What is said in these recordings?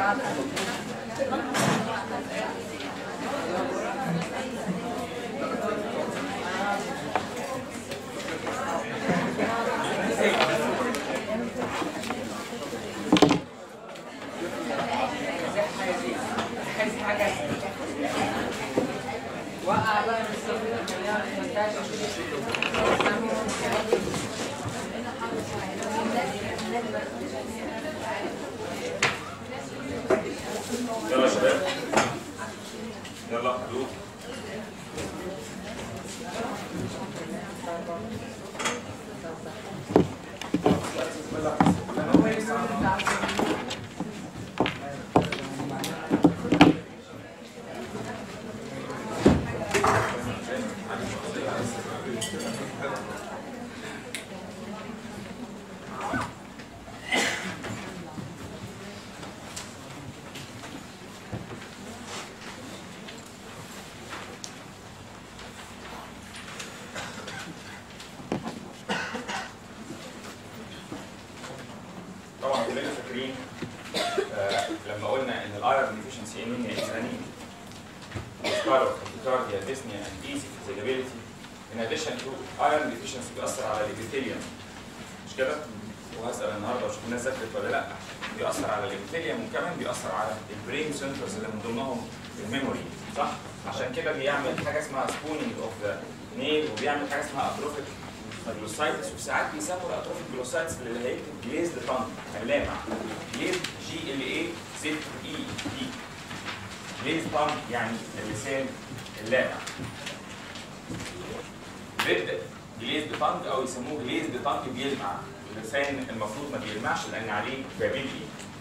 وقع بقى من الصفر خليها ما ينفعش يلا يا شباب يلا حدود طبعا كلنا فاكرين آه، لما قلنا ان الايرون ديفيشنسي انيميا از انيميا وسكارو تاكيكارديا ديسنيا اند ايزي فيزيلابيلتي ان اديشن تو ايرون ديفيشنسي بيأثر على الابيثيليوم مش كده؟ وهسأل النهارده واشوف الناس ذاكرت ولا لا بيأثر على الابيثيليوم وكمان بيأثر على البرين سنترز اللي من ضمنهم الميموري صح؟ عشان كده بيعمل حاجه اسمها سبونينج اوف ذا نيل وبيعمل حاجه اسمها اتروفيك جلوسايتس وساعات بيسموا الاتروفيك جلوسايتس اللي هيكتب جليز لطن لامع جليز جي ال اي زد اي دي جليز طن يعني اللسان اللامع رد جليز بطنج او يسموه جليز بطنج بيلمع اللسان المفروض ما بيلمعش لان عليه بابيلي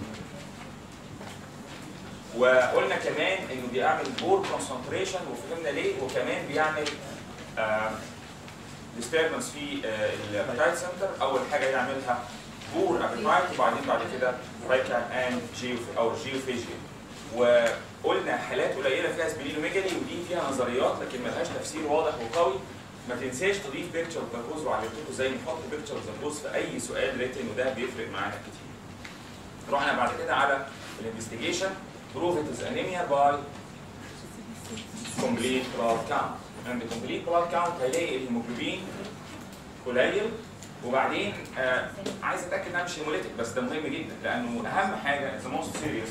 وقلنا كمان انه بيعمل بور كونسنتريشن وفهمنا ليه وكمان بيعمل آه ديستربنس في الابيتايت سنتر اول حاجه يعملها بور ابيتايت وبعدين بعد كده فايكا اند جيو او جيوفيجيا وقلنا حالات قليله فيها سبلينوميجالي ودي فيها نظريات لكن ملهاش تفسير واضح وقوي ما تنساش تضيف بيكتشر اوف ذا وعلمتكم ازاي نحط بيكتشر اوف ذا في اي سؤال ريتن وده بيفرق معانا كتير. رحنا بعد كده على الانفستيجيشن بروف ات از انيميا باي كومبليت بلاد كاونت عند كومبليت بلاد كاونت هيلاقي الهيموجلوبين قليل وبعدين آه عايز اتاكد انها مش هيموليتيك بس ده مهم جدا لانه اهم حاجه ذا موست سيريس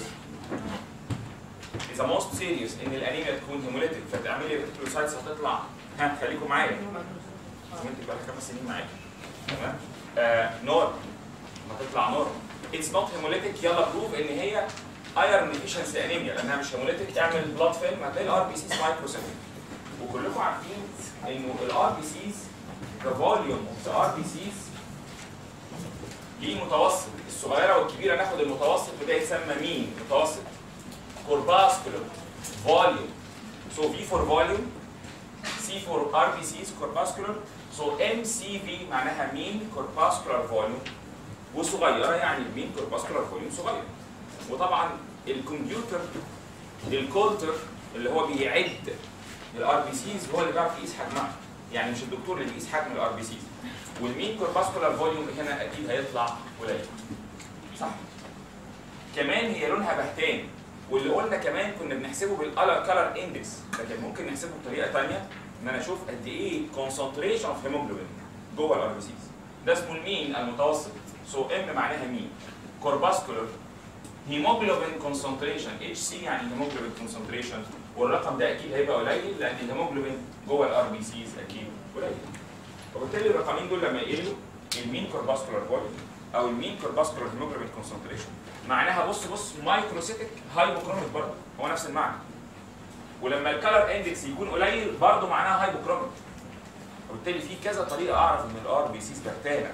ذا موست سيريس ان الانيميا تكون هيموليتيك فتعملي ريتيكولوسايتس هتطلع ها خليكم معايا وانت بقى خمس سنين معايا تمام آه نور ما تطلع نور اتس نوت هيموليتيك يلا بروف ان هي ايرون ديفيشنسي انيميا لانها مش هيموليتيك اعمل بلاد فيلم هتلاقي الار بي سيز مايكرو سيكند وكلكم عارفين انه الار بي سيز the volume of the RBCs ليه متوسط الصغيره والكبيره ناخد المتوسط وده يسمى مين متوسط corpuscular volume so V for volume C for RBCs corpuscular so MCV معناها مين corpuscular volume وصغيره يعني المين corpuscular volume صغير وطبعا الكمبيوتر الكولتر اللي هو بيعد الار بي سيز هو اللي بيعرف يقيس حجمها يعني مش الدكتور اللي بيقيس حجم الار بي سيز والمين كورباسكولار فوليوم هنا اكيد هيطلع قليل صح كمان هي لونها بهتان واللي قلنا كمان كنا بنحسبه بالكالر اندكس لكن ممكن نحسبه بطريقه ثانيه ان انا اشوف قد ايه كونسنتريشن اوف هيموجلوبين جوه الار بي سيز ده اسمه المين المتوسط سو ام معناها مين كورباسكولار هيموجلوبين كونسنتريشن اتش سي يعني هيموجلوبين كونسنتريشن والرقم ده اكيد هيبقى قليل لان الهيموجلوبين جوه الار بي سيز اكيد قليل وبالتالي الرقمين دول لما يقلوا المين كورباسكولار فوليوم او المين كورباسكولار هيموجلوبين كونسنتريشن معناها بص بص مايكروسيتك هايبوكروميك برضه هو نفس المعنى ولما الكالر اندكس يكون قليل برضه معناها هايبوكروميك وبالتالي في كذا طريقه اعرف ان الار بي سيز بهتانه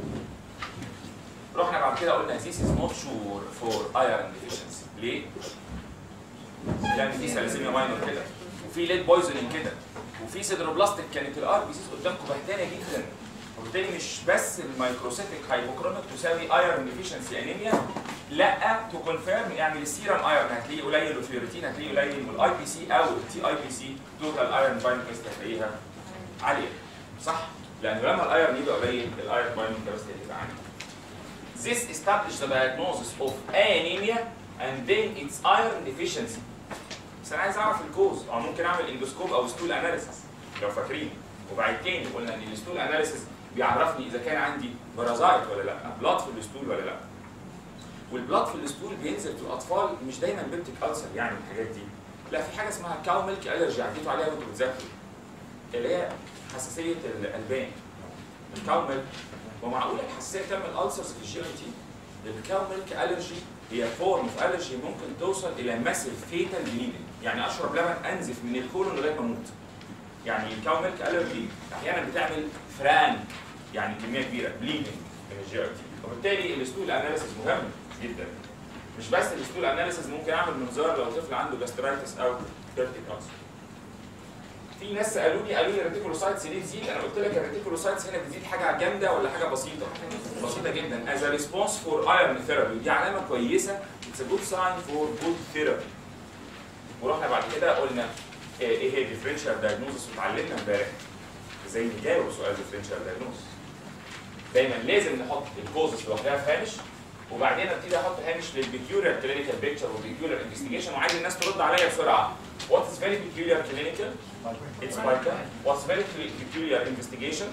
رحنا بعد كده قلنا this is not sure for iron deficiency ليه؟ لان في ساليسيميا ماينور كده وفي ليد بويزنينج كده وفي سيدروبلاستيك كانت الار بي سيز قدامكم بهتانه جدا وبالتالي مش بس الميكروسيتك هايبوكروميك تساوي ايرون ديفيشنسي انيميا لا تو كونفيرم يعني السيرم ايرون هتلاقيه قليل والفيوريتين هتلاقيه قليل والاي بي سي او التي اي بي سي توتال ايرون بايند كاباسيتي هتلاقيها عاليه صح؟ لان لما الايرون يبقى قليل الايرون بايند كاباسيتي هتبقى عاليه This established the diagnosis of anemia and then it's iron deficiency بس انا عايز اعرف الكوز او ممكن اعمل اندوسكوب او ستول اناليسيس لو فاكرين وبعد تاني قلنا ان الستول اناليسيس بيعرفني اذا كان عندي بارازايت ولا لا بلاد في الستول ولا لا والبلاد في الستول بينزل في الاطفال مش دايما بيبتيك ألسر يعني الحاجات دي لا في حاجه اسمها كاو ميلك الرجي عديتوا عليها وانتوا بتذاكروا اللي هي حساسيه الالبان الكاو ميلك ومعقول الحساسيه تعمل ألسرز في الجي اي تي الكاو ميلك الرجي هي فورم اوف الرجي ممكن توصل الى ماسيف فيتال بليدنج يعني اشرب لبن انزف من الكولون لغايه ما اموت يعني الكاو ميلك الرجي احيانا بتعمل فران يعني كميه كبيره بليدنج من الجي اي تي وبالتالي الستول اناليسيس مهم جدا مش بس الستول اناليسيس ممكن اعمل منظار لو طفل عنده جاسترايتس او بيرتيك ألسر في ناس سالوني قالوا لي الريتيكولوسايتس ليه تزيد؟ انا قلت لك الريتيكولوسايتس هنا بتزيد حاجه جامده ولا حاجه بسيطه؟ بسيطه جدا از ريسبونس فور ايرون ثيرابي دي علامه كويسه اتس ا جود ساين فور جود ثيرابي ورحنا بعد كده قلنا آه، ايه هي ديفرنشال دايجنوزس واتعلمنا امبارح ازاي نجاوب سؤال ديفرنشال دايجنوزس دايما لازم نحط الكوزس لوحدها في هامش وبعدين ابتدي احط هامش للبيكيولار كلينيكال بيكتشر والبيكيولار انفستيجيشن وعايز الناس ترد عليا بسرعه What is very peculiar clinical? It's pica. What's very peculiar investigation?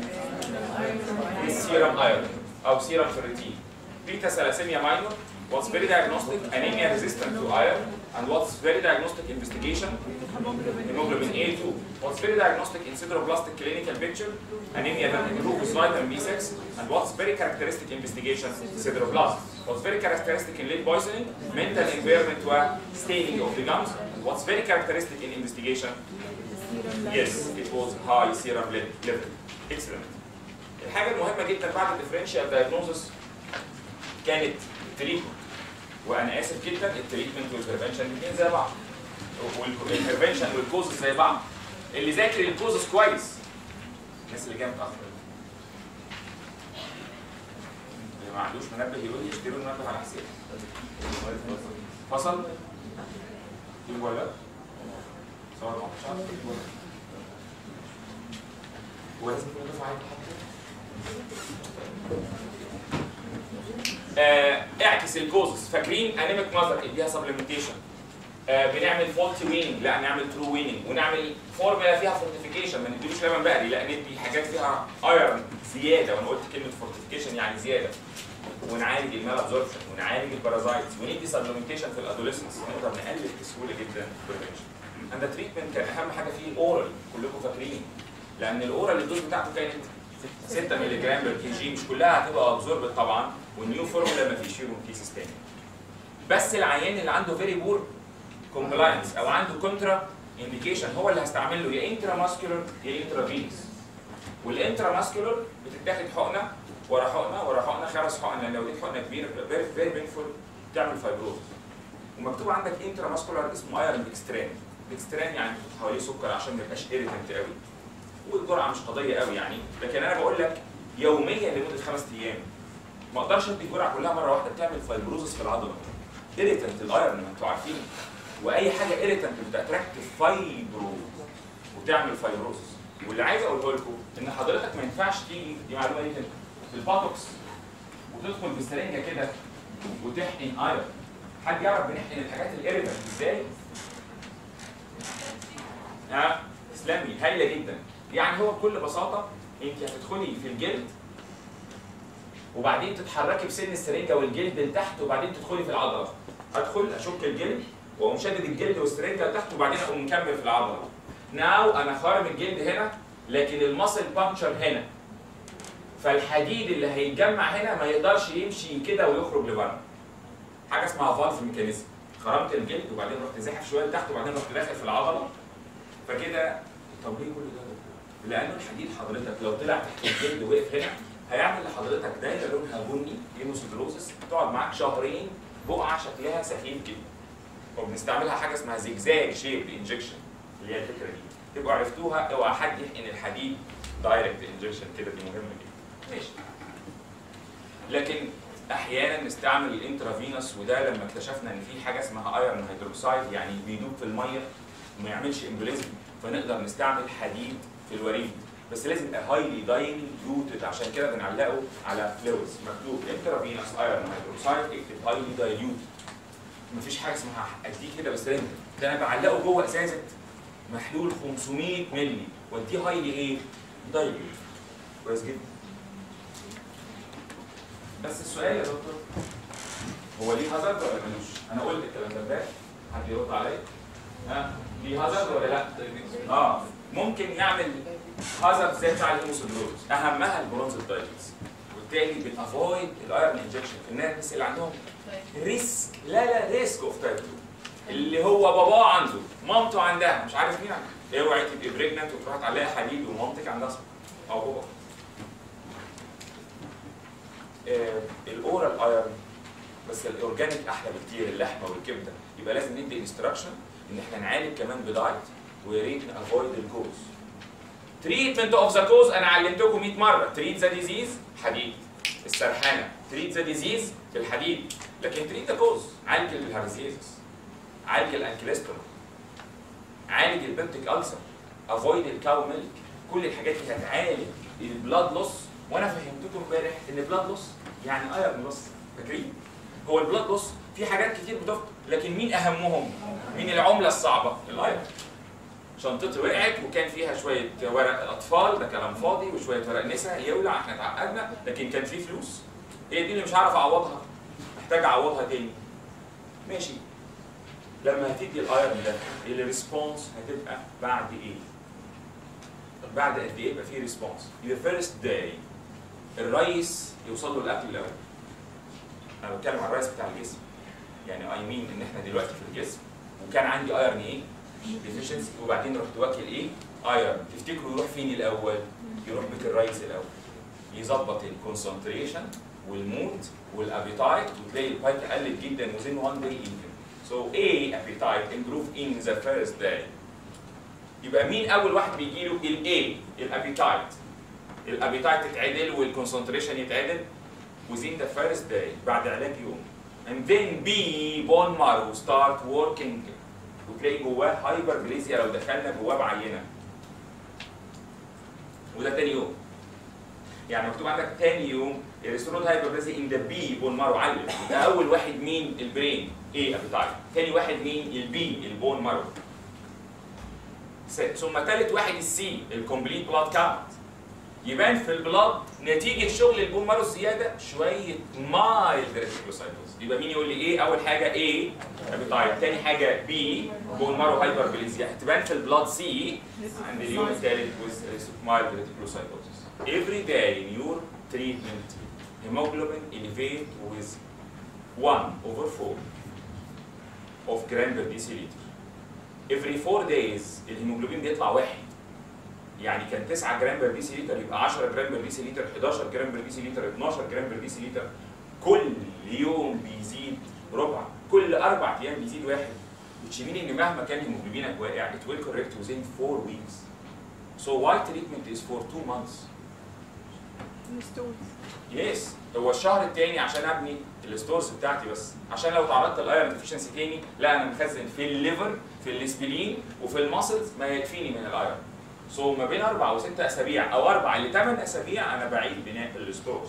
Is serum iron أو serum ferritin. Beta thalassemia minor. What's very diagnostic? Anemia resistant to iron. And what's very diagnostic investigation? Hemoglobin A2. What's very diagnostic in sideroblastic clinical picture? Anemia that improves vitamin B6. And what's very characteristic investigation? Sideroblast. What's very characteristic in lead poisoning? Mental impairment و staining of the gums. What's very characteristic in investigation? Yes, it was high serum lead level. Excellent. الحاجة المهمة جدا بعد الديفرنشال دايجنوزس كانت التريتمنت وانا اسف جدا التريتمنت والبريفنشن الاثنين زي بعض والبريفنشن والكوزز زي بعض اللي ذاكر الكوزز كويس الناس اللي جايه متاخر اللي ما عندوش منبه يقول لي اشتروا المنبه على حسابي فصل في ولا صور ما مش عارف في ولا ولازم كل دفعه آه، اعكس الكوزز فاكرين انيميك ماذر اديها سبلمنتيشن آه بنعمل فولتي ويننج لا نعمل ترو ويننج ونعمل فورمولا فيها فورتيفيكيشن ما نديلوش لبن بقري لا ندي حاجات فيها ايرون زياده وانا قلت كلمه فورتيفيكيشن يعني زياده ونعالج المال ابزوربشن ونعالج البارازايتس وندي سبلمنتيشن في الادوليسنس نقدر نقلل بسهوله جدا البريفنشن اند تريتمنت كان اهم حاجه فيه الاورال كلكم فاكرين لان الاورال الدوز بتاعته كانت 6 مللي جرام بر كي جي مش كلها هتبقى ابزوربت طبعا والنيو فورمولا ما فيش فيهم كيسز تاني بس العيان اللي عنده فيري بور كومبلاينس او عنده كونترا انديكيشن هو اللي هستعمل له يا انترا ماسكولار يا انترا فينس والانترا ماسكولار بتتاخد حقنه ورا حقنه ورا حقنه خمس حقن لان لو دي حقنه كبيره فيري فيري بينفول تعمل فايبروز ومكتوب عندك انترا ماسكولار اسمه ايرون ديكستران ديكستران يعني حواليه سكر عشان ما يبقاش ايريتنت قوي والجرعه مش قضيه قوي يعني لكن انا بقول لك يوميا لمده خمس ايام ما اقدرش ادي الجرعه كلها مره واحده بتعمل فايبروزس في العضله ايريتنت الايرون ما انتوا عارفين واي حاجه ايريتنت بتاتراكت فايبرو وتعمل فايبروزس واللي عايز اقوله لكم ان حضرتك ما ينفعش تيجي دي معلومه ليك انت في الباتوكس وتدخل بسرنجه كده وتحقن ايرون حد يعرف بنحقن الحاجات الايريتنت ازاي؟ ها اسلامي هايله جدا يعني هو بكل بساطه انت هتدخلي في الجلد وبعدين تتحركي بسن السرنجه والجلد لتحت وبعدين تدخلي في العضله ادخل اشك الجلد واقوم شادد الجلد والسرنجه لتحت وبعدين اقوم مكمل في العضله ناو انا خارم الجلد هنا لكن المصل بانكشر هنا فالحديد اللي هيتجمع هنا ما يقدرش يمشي كده ويخرج لبره حاجه اسمها فالف ميكانيزم خرمت الجلد وبعدين رحت زاحف شويه لتحت وبعدين رحت داخل في العضله فكده طب ليه كل ده؟ لان الحديد حضرتك لو طلع تحت الجلد وقف هنا هيعمل لحضرتك دايره لونها بني هيموسيدروزس تقعد معاك شهرين بقعه شكلها سخيف جدا وبنستعملها حاجه اسمها زجزاج شيب انجكشن اللي هي الفكره دي تبقوا عرفتوها اوعى حد يحقن الحديد دايركت انجكشن كده دي مهمه جدا ماشي لكن احيانا نستعمل الانترافينوس وده لما اكتشفنا ان في حاجه اسمها ايرون هيدروكسايد يعني بيدوب في الميه وما يعملش امبوليزم فنقدر نستعمل حديد في الوريد بس لازم يبقى هايلي دايليوتد عشان كده بنعلقه على فلويدز مكتوب انترافينوس ايرون هيدروكسايد اكتب هايلي دايليوتد مفيش حاجه اسمها اديه كده بسلندر ده انا بعلقه جوه ازازه محلول 500 مللي واديه هايلي ايه؟ دايلوت كويس جدا بس السؤال يا دكتور هو ليه هازارد ولا ملوش؟ انا قلت الكلام ده امبارح حد يرد عليا؟ ها؟ ليه هازارد ولا لا؟ اه ممكن يعمل هازارد زي بتاع الهيموسيدروز اهمها البرونز دايلز وبالتالي بتافويد الايرون انجكشن الناس اللي عندهم ريسك لا لا ريسك اوف تايب 2 اللي هو باباه عنده مامته عندها مش عارف مين عندها اوعي تبقي بريجننت وتروح تعلقي حديد ومامتك عندها سكر او بابا آه الاورال ايرون بس الاورجانيك احلى بكتير اللحمه والكبده يبقى لازم ندي انستراكشن ان احنا نعالج كمان بدايت ويا ريت نافويد الكوز تريتمنت اوف ذا كوز انا علمتكم 100 مره تريت ذا ديزيز حديد السرحانه تريت ذا ديزيز بالحديد لكن تريت ذا كوز عالج الهارزيزس عالج الانكليسترول عالج البنتك ألسر افويد الكاو ميلك كل الحاجات دي هتعالج البلاد لوس وانا فهمتكم امبارح ان البلاد لوس يعني ايرون لوس فاكرين؟ هو البلاد لوس في حاجات كتير بتفقد لكن مين اهمهم؟ مين العمله الصعبه؟ الايرون شنطتي وقعت وكان فيها شويه ورق اطفال ده كلام فاضي وشويه ورق نساء يولع احنا اتعقدنا لكن كان في فلوس هي دي اللي مش عارف اعوضها محتاج اعوضها تاني ماشي لما هتدي الايرون ده الريسبونس هتبقى بعد ايه؟ بعد قد ايه يبقى في ريسبونس؟ يبقى فيرست داي الريس يوصل له الاكل الاول. انا بتكلم على الريس بتاع الجسم. يعني اي مين ان احنا دلوقتي في الجسم وكان عندي ايرون ايه؟ ديفيشنسي وبعدين رحت واكل ايه؟ ايرون تفتكروا يروح فين الاول؟ يروح بيت الريس الاول. يظبط الكونسنتريشن والمود والابيتايت وتلاقي البايك قلت جدا within one day even. So A appetite improve in the first day. يبقى مين اول واحد بيجي له الاي الابيتايت الابيتايت تتعدل والكونسنتريشن يتعدل within the first day بعد علاج يوم and then B bone marrow start working وتلاقي جواه هايبربليزيا لو دخلنا جواه بعينه وده تاني يوم يعني مكتوب عندك تاني يوم الريستورود هايبربليزيا ان ذا بي بون مارو علم ده اول واحد مين البرين ايه ابيتايت تاني واحد مين البي البون مارو ثم ثالث واحد السي الكومبليت بلاد كاونت يبان في البلاد نتيجه شغل البون مارو الزياده شويه مايلد ريتيكولوسايتوز يبقى مين يقول لي ايه اول حاجه ايه ابيتايت تاني حاجه بي بون مارو هايبربليزيا هتبان في البلاد سي عند اليوم الثالث مايلد ريتيكولوسايتوز every day in your treatment hemoglobin elevate with 1 over 4 of gram per deciliter every 4 days الهيموجلوبين بيطلع واحد يعني كان 9 جرام بر ديسيليتر يبقى 10 جرام بر ديسيليتر 11 جرام بر ديسيليتر 12 جرام بر ديسيليتر كل يوم بيزيد ربع كل اربع ايام بيزيد واحد which mean ان مهما كان هيموجلوبينك واقع it will correct within 4 weeks so why treatment is for 2 months يس هو الشهر الثاني عشان ابني الستورز بتاعتي بس عشان لو تعرضت للايرون ديفيشنسي تاني لا انا مخزن في الليفر في السبلين وفي الماسلز ما يكفيني من الايرون سو so ما بين اربع وست اسابيع او اربع لثمان اسابيع انا بعيد بناء الستورز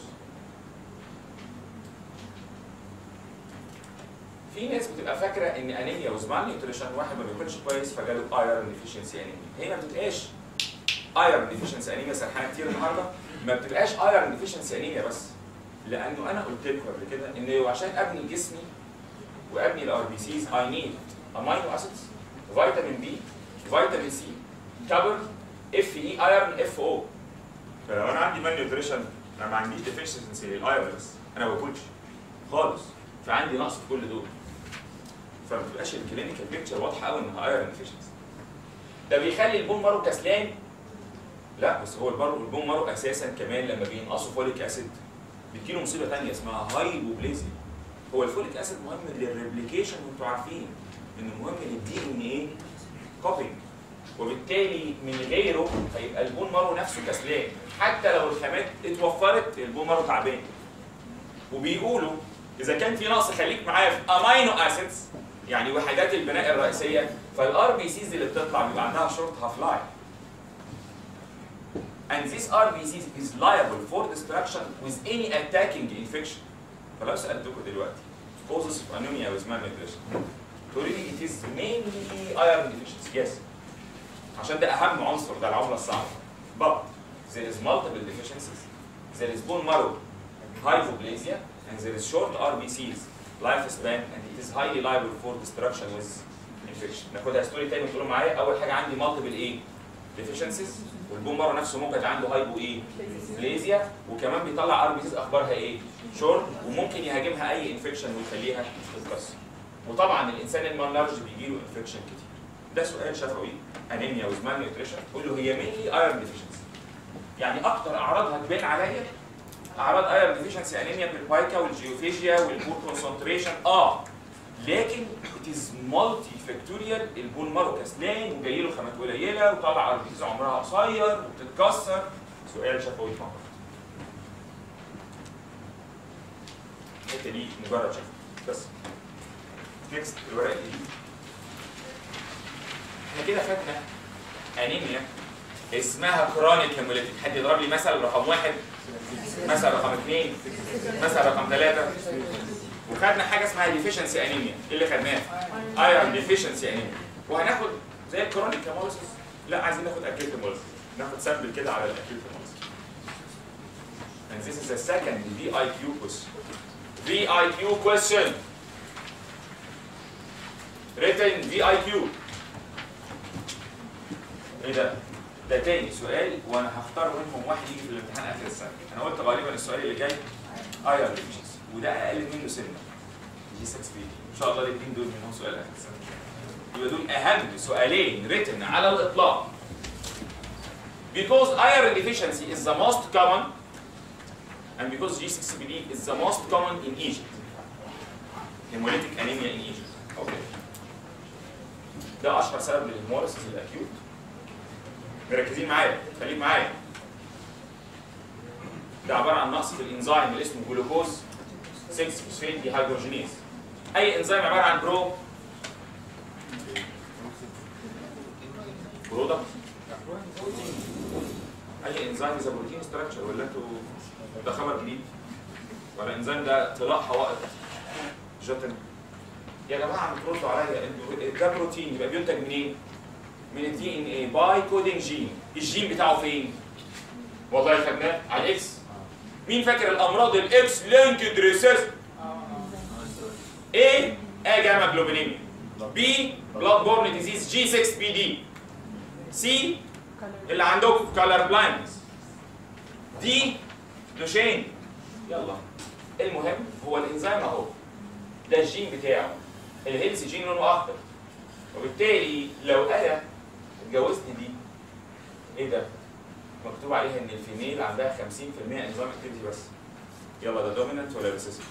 في ناس بتبقى فاكره ان انيميا وزمان نيوتريشن واحد ما بياكلش كويس فجاله ايرون ديفيشنسي انيميا هي ما بتبقاش ايرون ديفيشنسي انيميا سرحانه كتير النهارده ما بتبقاش ايرون ديفيشنسي انيميا بس لانه انا قلت لكم قبل كده ان عشان ابني جسمي وابني الار بي سيز اي نيد امينو اسيدز فيتامين بي فيتامين سي كبر اف اي ايرون اف او فلو انا عندي مان نيوتريشن انا ما عنديش ديفيشنسي للايرون بس انا ما باكلش خالص فعندي نقص في كل دول فما بتبقاش الكلينيكال بيكتشر واضحه قوي انها ايرون ديفيشنسي ده بيخلي البون مارو كسلان لا بس هو البرو البون مارو اساسا كمان لما بينقصوا فوليك اسيد بتجيله مصيبه ثانيه اسمها هايبوبليزيا هو الفوليك اسيد مهم للريبليكيشن وانتوا عارفين انه مهم للدي ان ايه كوبينج وبالتالي من غيره هيبقى البون مارو نفسه كسلان حتى لو الخامات اتوفرت البون مارو تعبان وبيقولوا اذا كان في نقص خليك معايا في امينو اسيدز يعني وحدات البناء الرئيسيه فالار بي سيز اللي بتطلع بيبقى عندها شورت هاف لايف and this RBC is liable for destruction with any attacking infection. فلو سألتكم دلوقتي causes of anemia with malnutrition تقولي لي it is mainly iron deficiency yes عشان ده اهم عنصر ده العمله الصعبه but there is multiple deficiencies there is bone marrow hypoplasia and there is short RBCs lifespan and it is highly liable for destruction with infection ناخدها ستوري تاني وتقولوا معايا اول حاجه عندي multiple ايه deficiencies والبون مارو نفسه ممكن يبقى عنده هايبو ايه بليزيا وكمان بيطلع ار بي سيز اخبارها ايه شورت وممكن يهاجمها اي انفكشن ويخليها تتكسر وطبعا الانسان المالنارج بيجي له انفكشن كتير ده سؤال شفوي انيميا ويز مال نيوتريشن تقول له هي مينلي ايرون ديفيشنسي يعني اكتر اعراضها تبان عليا اعراض ايرون ديفيشنسي انيميا بالبايكا والجيوفيجيا والبور كونسنتريشن اه لكن it is multi فاكتوريال البون مارو كسلان وجاي له خامات قليله وطالع اربيز عمرها قصير وبتتكسر سؤال شفوي فقط الحته دي مجرد شفوي بس نكست الورقه دي احنا كده خدنا انيميا اسمها كرونيك هيموليتيك حد يضرب لي مثل رقم واحد مثل رقم اثنين مثل رقم ثلاثه وخدنا حاجه اسمها ديفيشنسي انيميا ايه اللي خدناه؟ ايرون ديفيشنسي انيميا وهناخد زي الكرونيك هيموليسيس لا عايزين ناخد اكيوت هيموليسيس ناخد سامبل كده على الاكيوت هيموليسيس and this is the second VIQ question VIQ question written VIQ ايه ده؟ ده تاني سؤال وانا هختار منهم واحد يجي في الامتحان اخر السنه انا قلت غالبا السؤال اللي جاي ايرون ديفيشنسي وده اقل منه سنه جي 6 بي ان شاء الله الاثنين دول منهم سؤال اخر السنه يبقى دول اهم سؤالين written على الاطلاق because iron deficiency is the most common and because G6PD is the most common in Egypt hemolytic anemia in Egypt اوكي ده اشهر سبب للهيموليسيس الاكيوت مركزين معايا خليك معايا ده عباره عن نقص في الانزيم اللي اسمه جلوكوز 6 فوسفيت ديهيدروجينيز اي انزيم عباره عن برو برودكت اي انزيم اذا بروتين ستراكشر ولا انتوا ده خبر جديد ولا انزيم ده طلاع حوائط جوتن يا جماعه بتردوا عليا انتوا ده بروتين يبقى بينتج منين؟ من الدي ان اي باي كودنج جين الجين بتاعه فين؟ والله خدناه على الاكس مين فاكر الامراض الاكس لينكد ريسيس ايه ايه جاما جلوبينيميا بي بلاد بورن ديزيز جي 6 بي دي سي اللي عندكم كالر بلايندنس دي دوشين يلا المهم هو الانزيم اهو ده الجين بتاعه الهيلث جين لونه اخضر وبالتالي لو انا اتجوزت دي ايه ده؟ مكتوب عليها ان الفيميل عندها 50% انزيم اكتيفيتي بس يلا ده دوميننت ولا ريسيسيف؟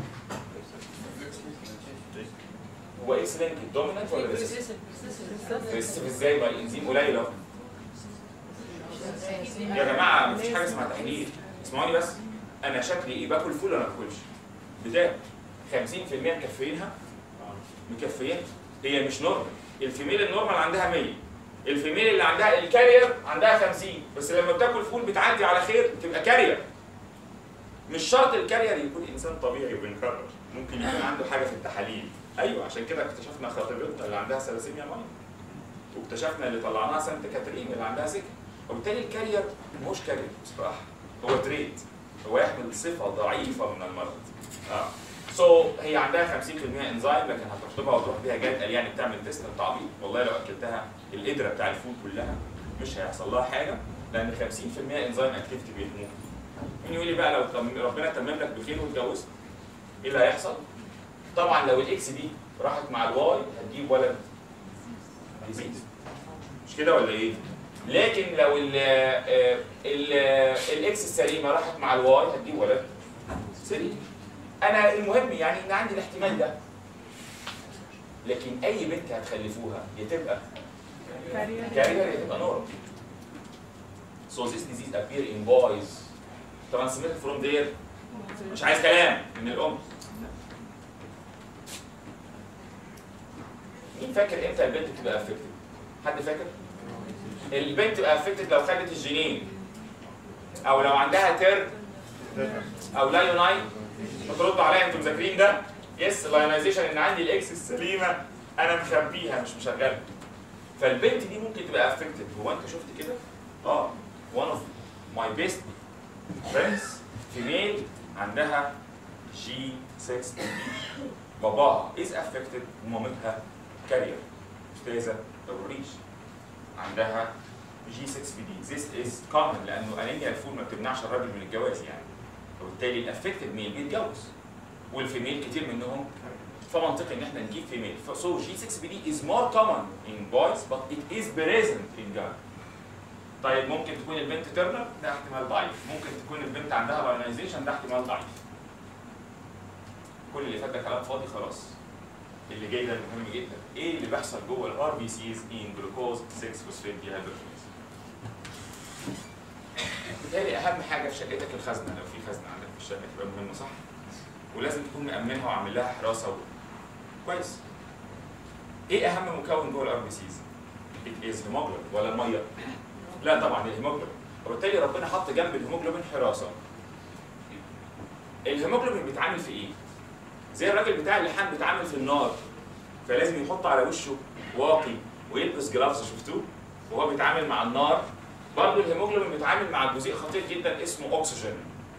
هو اكس لينك دوميننت ولا ريسيسيف؟ ريسيسيف ازاي ما الانزيم قليل اهو يا جماعه مفيش حاجه اسمها تحليل اسمعوني بس انا شكلي ايه باكل فول ولا ما باكلش بتاكل 50% مكفيينها مكفيين هي مش نورمال الفيميل النورمال عندها 100 الفيميل اللي عندها الكارير عندها 50 بس لما بتاكل فول بتعدي على خير تبقى كارير مش شرط الكارير يكون انسان طبيعي وبنكرر ممكن يكون عنده حاجه في التحاليل ايوه عشان كده اكتشفنا خطيبتنا اللي عندها ثلاسيميا ماين واكتشفنا اللي طلعناها سانت كاترين اللي عندها سكر وبالتالي الكارير مش كارير بصراحه هو تريت هو يحمل صفه ضعيفه من المرض اه سو so, هي عندها 50% انزيم لكن هتخطبها وتروح بيها جد يعني بتعمل تيست تعبيط والله لو اكلتها القدره بتاع الفول كلها مش هيحصل لها حاجه لان 50% انزيم اكتيفيتي بيهموها مين يقول لي بقى لو تم- ربنا تمم لك بخير واتجوزت ايه اللي هيحصل؟ طبعا لو الاكس دي راحت مع الواي هتجيب ولد ديزيز مش كده ولا ايه؟ لكن لو ال ال الاكس السليمه راحت مع الواي هتجيب ولد سليم انا المهم يعني ان عندي الاحتمال ده لكن اي بنت هتخلفوها يا تبقى كارير يا تبقى نورمال So this disease appear in boys transmitted from their مش عايز كلام من الام مين فاكر امتى البنت بتبقى افكتد؟ حد فاكر؟ البنت تبقى افكتد لو خدت الجينين او لو عندها تير او لا يونايت ما تردوا عليا انتوا مذاكرين ده يس لاينايزيشن ان عندي الاكس السليمه انا مخبيها مش مشغلها فالبنت دي ممكن تبقى افكتد هو انت شفت كده؟ اه one of my best friends female عندها جي 6 باباها is affected ومامتها كارير استاذه توريش عندها جي 6 بي دي this is common لانه انيميا الفول ما بتمنعش الراجل من الجواز يعني وبالتالي الافكتد ميل بيتجوز والفيميل كتير منهم فمنطقي ان احنا نجيب فيميل فسو جي 6 بي دي is more common in boys but it is present in girls طيب ممكن تكون البنت ترنر ده احتمال ضعيف ممكن تكون البنت عندها لاينايزيشن ده احتمال ضعيف كل اللي فات ده كلام فاضي خلاص اللي جاي ده مهم جدا ايه اللي بيحصل جوه الار بي سيز ان جلوكوز 6 فوسفيت ديهيدروجينيز بالتالي اهم حاجه في شقتك الخزنه لو في خزنه عندك في الشقه تبقى مهمه صح ولازم تكون مأمنها وعامل لها حراسه و... كويس ايه اهم مكون جوه الار بي سيز؟ از هيموجلوبين ولا الميه؟ لا طبعا الهيموجلوبين وبالتالي ربنا حط جنب الهيموجلوبين حراسه الهيموجلوبين بيتعامل في ايه؟ زي الراجل بتاع اللحام بيتعامل في النار فلازم يحط على وشه واقي ويلبس جلافز شفتوه وهو بيتعامل مع النار برضه الهيموجلوبين بيتعامل مع جزيء خطير جدا اسمه اكسجين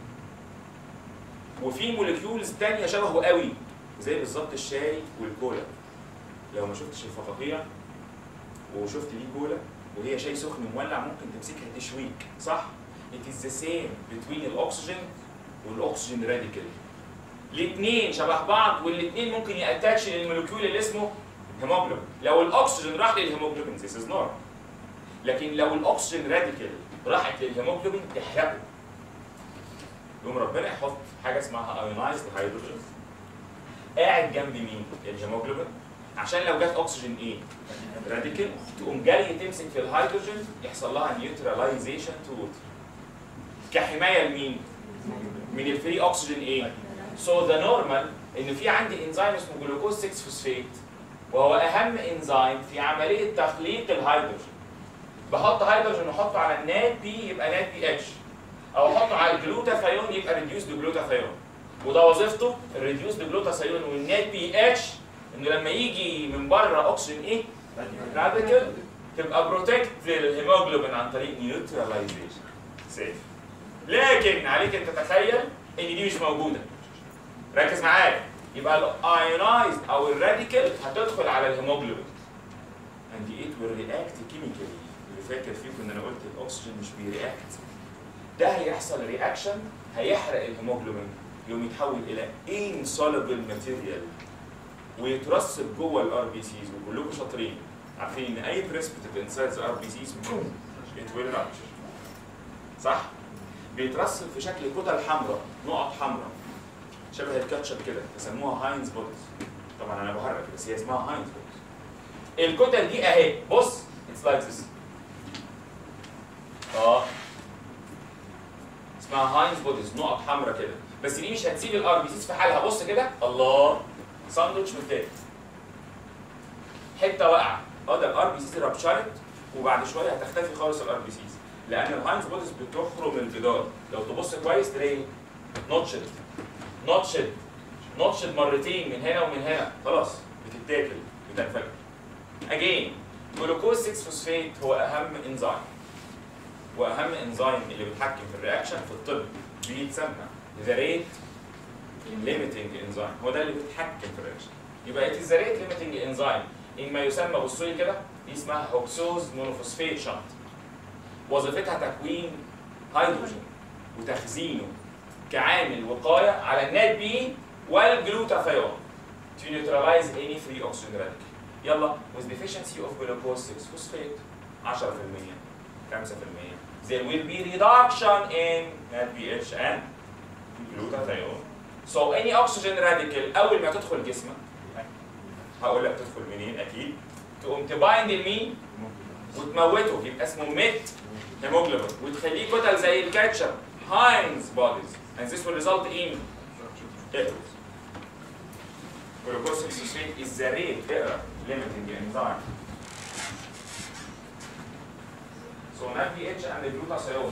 وفي موليكيولز تانية شبهه قوي زي بالظبط الشاي والكولا لو ما شفتش الفقاقيع وشفت دي كولا وهي شاي سخن مولع ممكن تمسكها تشويك صح؟ It is the same between الاكسجين والاكسجين راديكال الاثنين شبه بعض والاثنين ممكن ياتاتش للموليكيول اللي اسمه هيموجلوبين لو الاكسجين راح للهيموجلوبين this is normal لكن لو الاكسجين راديكال راحت للهيموجلوبين تحرقه يقوم ربنا يحط حاجه اسمها ايونايزد هيدروجين قاعد جنب مين؟ الهيموجلوبين عشان لو جت اكسجين ايه؟ راديكال تقوم جايه تمسك في الهيدروجين يحصل لها نيوتراليزيشن تو ووتر كحمايه لمين؟ من الفري اكسجين ايه؟ سو ذا نورمال ان في عندي انزيم اسمه جلوكوز 6 فوسفيت وهو اهم انزيم في عمليه تخليق الهيدروجين بحط هيدروجين واحطه على النات بي يبقى نات بي اتش او احطه على الجلوتاثيون يبقى ريديوسد جلوتاثيون وده وظيفته الريديوسد جلوتاثيون والنات بي اتش انه لما يجي من بره اكسجين ايه؟ راديكال تبقى بروتكت الهيموجلوبين عن طريق نيوتراليزيشن سيف لكن عليك ان تتخيل ان دي مش موجوده ركز معايا يبقى الايونايزد او الراديكال هتدخل على الهيموجلوبين and it will react chemically اللي فاكر فيكم ان انا قلت الاكسجين مش بيرياكت ده هيحصل رياكشن هيحرق الهيموجلوبين يقوم يتحول الى insoluble material ويترسب جوه الار بي سيز وكلكم شاطرين عارفين ان اي بريسبيتيف انسايد الار بي سيز it will rupture صح؟ بيترسب في شكل كتل حمراء نقط حمراء شبه الكاتشب كده يسموها هاينز بودز طبعا انا بهرج بس هي اسمها هاينز بودز الكتل دي اهي بص اتس لايك ذس اه اسمها هاينز بودز نقط حمراء كده بس دي مش هتسيب الار بي سيز في حالها بص كده الله ساندوتش من تاني حته واقعه اه ده الار بي سيز رابشرت وبعد شويه هتختفي خالص الار بي سيز لان الهاينز بودز بتخرم الجدار لو تبص كويس تلاقي نوتشد نوتشد نوتشد مرتين من هنا ومن هنا خلاص بتتاكل بتنفجر اجين جلوكوز 6 فوسفيت هو اهم انزيم واهم انزيم اللي بيتحكم في الرياكشن في الطب بيتسمى ذا ريت ليميتنج انزيم هو ده اللي بيتحكم في الرياكشن يبقى ات ذا ريت ليميتنج انزيم ان ما يسمى بصوا لي كده دي اسمها هوكسوز مونوفوسفيت شنط وظيفتها تكوين هيدروجين وتخزينه كعامل وقايه على النات بي والجلوتاثيون to neutralize any free oxygen radical يلا with deficiency of glucose 6 phosphate 10% 5% there will be reduction in NADPH and glutathione so any oxygen radical اول ما تدخل جسمك هقول لك تدخل منين اكيد تقوم تبايند المين وتموته يبقى اسمه ميت هيموجلوبين وتخليه كتل زي الكاتشب هاينز بوديز and this will result in errors. Glucose 6 is the rate error limiting the enzyme. So NADPH and the glutathione.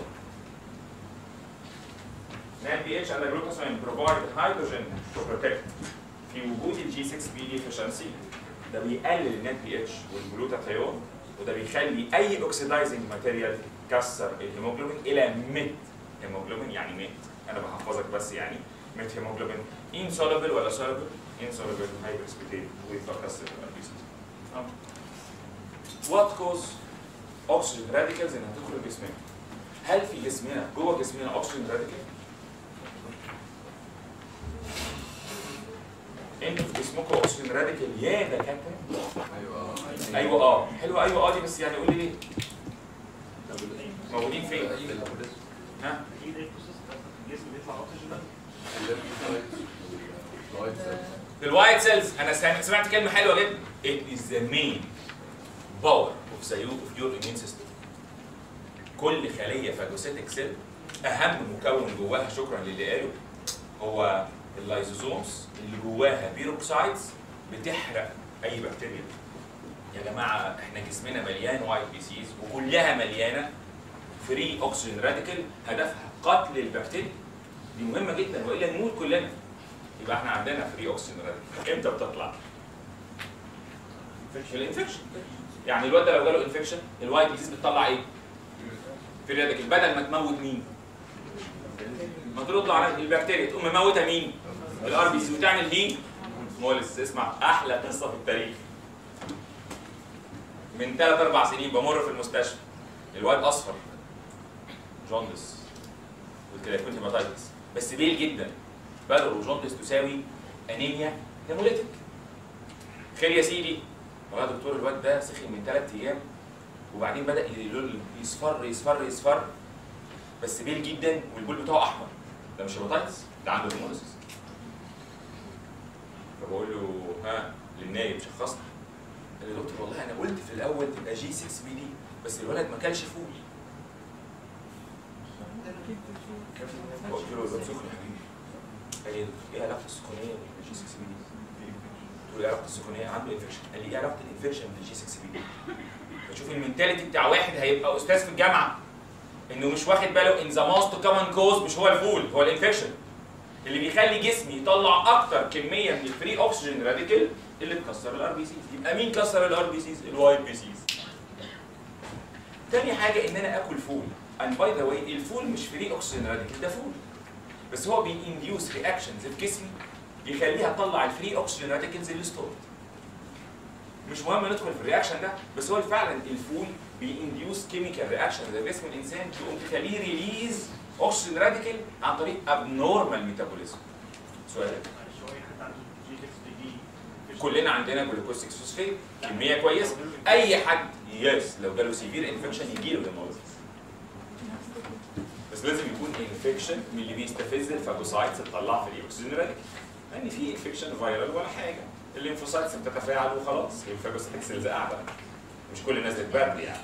NADPH and the glutathione provide hydrogen to protect. في وجود الجي 6 بي ديفيشنسي ده بيقلل النت بي اتش والجلوتاثيون وده بيخلي اي اوكسيدايزنج ماتيريال تكسر الهيموجلوبين الى ميت هيموجلوبين يعني ميت انا بحفظك بس يعني ميت هيموجلوبين insoluble ولا soluble insoluble hyperspecific ويتكسر الاربيسيس وات كوز اوكسجين راديكالز انها تدخل جسمنا هل في جسمنا جوه جسمنا اوكسجين راديكال انتوا في جسمكم اوكسجين راديكال يا دكاتره ايوه ايوه اه حلوه ايوه اه دي بس يعني قول لي ليه موجودين فين ها اكيد ايه البروسيس بتاعت الجسم بيطلع اكسجين ده الوايت سيلز انا سمعت, سمعت كلمه حلوه جدا it is the main power of the of your immune system كل خليه فاجوسيتك سيل اهم مكون جواها شكرا للي قاله هو اللايزوزومز اللي جواها بيروكسايدز بتحرق اي بكتيريا يا جماعه احنا جسمنا مليان وايت بي سيز وكلها مليانه فري اوكسجين راديكال هدفها قتل البكتيريا دي مهمه جدا والا نموت كلنا يبقى احنا عندنا فري اوكسجين راديكال امتى بتطلع؟ في الانفكشن يعني الواد ده لو جاله انفكشن الوايت ديزيز بتطلع ايه؟ فري راديكال بدل ما تموت مين؟ ما ترد على البكتيريا تقوم مموته مين؟ الار بي سي وتعمل هيم مولس اسمع احلى قصه في التاريخ من ثلاث اربع سنين بمر في المستشفى الواد اصفر جوندس قلت له كنت هيباتايتس بس بيل جدا بدر وجوندس تساوي انيميا هيموليتيك خير يا سيدي والله يا دكتور الواد ده سخن من ثلاث ايام وبعدين بدا يلول يصفر يصفر يصفر بس بيل جدا والبول بتاعه احمر ده مش هيباتايتس ده عنده هيموليسيس فبقول له ها للنايب شخصنا قال لي يا دكتور والله انا قلت في الاول تبقى جي 6 بي دي بس الولد ما كلش فول قلت له الواد سخن يا حبيبي قال لي يا دكتور ايه علاقه السخونيه بالجي 6 بي دي؟ قلت له ايه علاقه السخونيه عنده انفكشن قال لي ايه علاقه الانفكشن بالجي 6 بي دي؟ فشوف المنتاليتي بتاع واحد هيبقى استاذ في الجامعه انه مش واخد باله ان ذا موست كومن كوز مش هو الفول هو الانفكشن اللي بيخلي جسمي يطلع اكتر كميه من الفري اوكسجين راديكال اللي تكسر الار بي سيز يبقى مين كسر الار بي سيز الوايت بي سيز تاني حاجه ان انا اكل فول اند باي ذا واي الفول مش فري اوكسجين راديكال ده فول بس هو بينديوس رياكشنز في جسمي يخليها تطلع الفري اوكسجين راديكالز اللي ستورد مش مهم ندخل في الرياكشن ده بس هو فعلا الفول بينديوس كيميكال رياكشن في جسم الانسان تقوم تخليه ريليز اوكسجين راديكال عن طريق ابنورمال ميتابوليزم سؤال معلش هو اي حد عنده جي 6 بي دي كلنا عندنا جلوكوز 6 فوسفيت كميه كويسه اي حد يس لو جاله سيفير انفكشن يجي له هيموليزيس بس لازم يكون انفكشن من اللي بيستفز الفاجوسايتس تطلع في الاكسجين راديكال يعني في انفكشن فايرال ولا حاجه الليمفوسايتس بتتفاعل وخلاص الفاجوسيتك سيلز قاعده مش كل الناس بتبرد يعني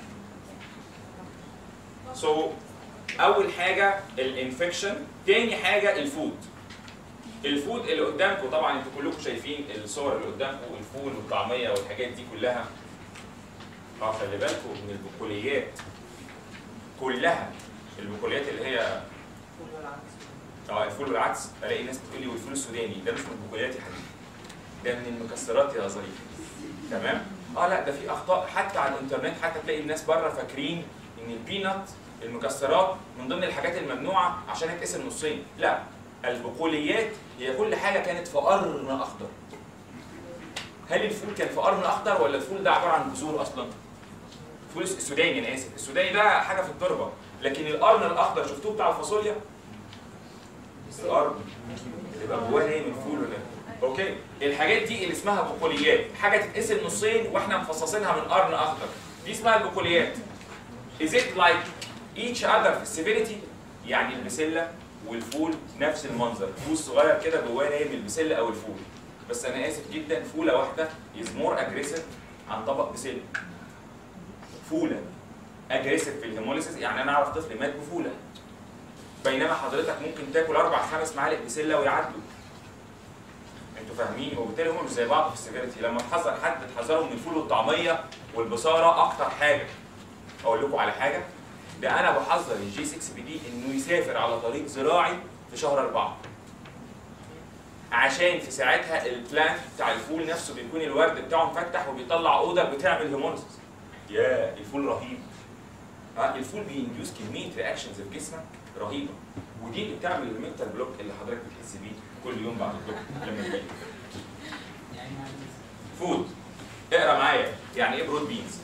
سو so, اول حاجه الانفكشن تاني حاجه الفود الفود اللي قدامكم طبعا انتوا كلكم شايفين الصور اللي قدامكم الفول والطعميه والحاجات دي كلها اه خلي بالكم من البقوليات كلها البقوليات اللي هي اه الفول والعدس الاقي ناس بتقول لي والفول السوداني ده مش من البقوليات يا حبيبي ده من المكسرات يا ظريف تمام اه لا ده في اخطاء حتى على الانترنت حتى تلاقي الناس بره فاكرين ان البينات المكسرات من ضمن الحاجات الممنوعه عشان هتقسم نصين لا البقوليات هي كل حاجه كانت في قرن اخضر هل الفول كان في قرن اخضر ولا الفول ده عباره عن بذور اصلا الفول السوداني انا اسف السوداني ده حاجه في التربه لكن القرن الاخضر شفتوه بتاع الفاصوليا القرن اللي بقى جواه نايم الفول ولا اوكي الحاجات دي اللي اسمها بقوليات حاجه تتقسم نصين واحنا مفصصينها من قرن اخضر دي اسمها البقوليات is it like each other في السيفيريتي يعني البسله والفول نفس المنظر فول صغير كده جواه نايم البسله او الفول بس انا اسف جدا فوله واحده is more aggressive عن طبق بسله فوله اجريسيف في الهيموليسيس يعني انا اعرف طفل مات بفوله بينما حضرتك ممكن تاكل اربع خمس معالق بسله ويعدوا انتوا فاهمين وبالتالي هم مش زي بعض في السيفيريتي لما تحذر حد تحذره من الفول والطعميه والبصاره اكتر حاجه اقول لكم على حاجه ده انا بحذر الجي 6 بي دي انه يسافر على طريق زراعي في شهر اربعه عشان في ساعتها البلانت بتاع الفول نفسه بيكون الورد بتاعه مفتح وبيطلع اودر بتعمل هيمونيسيس يا الفول رهيب ها الفول بينديوس كميه رياكشنز في جسمك رهيبه ودي اللي بتعمل المنتال بلوك اللي حضرتك بتحس بيه كل يوم بعد البلوك لما تجيلك فود اقرا معايا يعني ايه برود بينز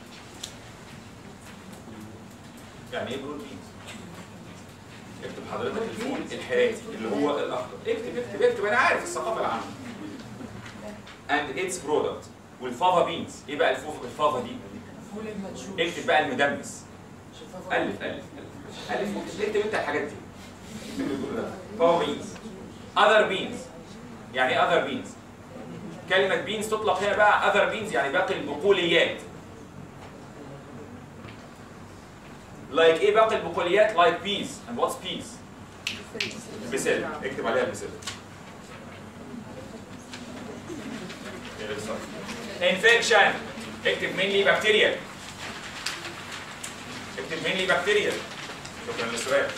يعني ايه برود بينز اكتب حضرتك الفول الحراتي اللي هو الاخضر اكتب اكتب اكتب انا عارف الثقافه العامه and its product والفافا بينز ايه بقى الفوف الفافا دي فول المدشوش اكتب بقى المدمس شفافة. الف الف الف الف واكتب اكتب انت الحاجات دي اكتب اللي بتقوله ده فافا بينز other beans يعني ايه other beans كلمة بينز تطلق هنا بقى other beans يعني باقي البقوليات like ايه باقي البقوليات like peas and what's peas بسلة اكتب عليها بسلة infection اكتب mainly bacterial اكتب mainly bacterial شكرا للسؤال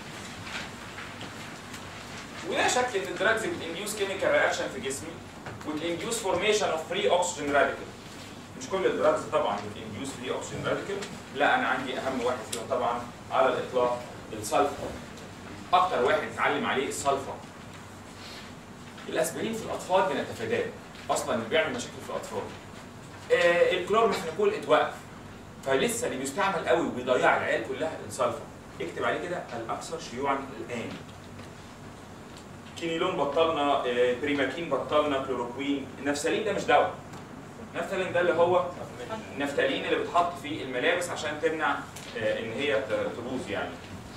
ولا شك ان الدراجز بتنديوس كيميكال رياكشن في جسمي وتنديوس فورميشن اوف فري اوكسجين راديكال مش كل الدراجز طبعا بتنديوس فري اوكسجين راديكال لا انا عندي اهم واحد فيهم طبعا على الاطلاق السلفا اكتر واحد اتعلم عليه السلفا الاسبرين في الاطفال بنتفاداه اصلا بيعمل مشاكل في الاطفال آه الكلورمفينيكول اتوقف فلسه اللي بيستعمل قوي وبيضيع العيال كلها السلفا اكتب عليه كده الاكثر شيوعا الان كينيلون بطلنا آه، بريماكين بطلنا كلوروكوين النفسلين ده مش دواء النفسلين ده اللي هو النفتالين اللي بتحط في الملابس عشان تمنع آه، ان هي ت- تبوظ يعني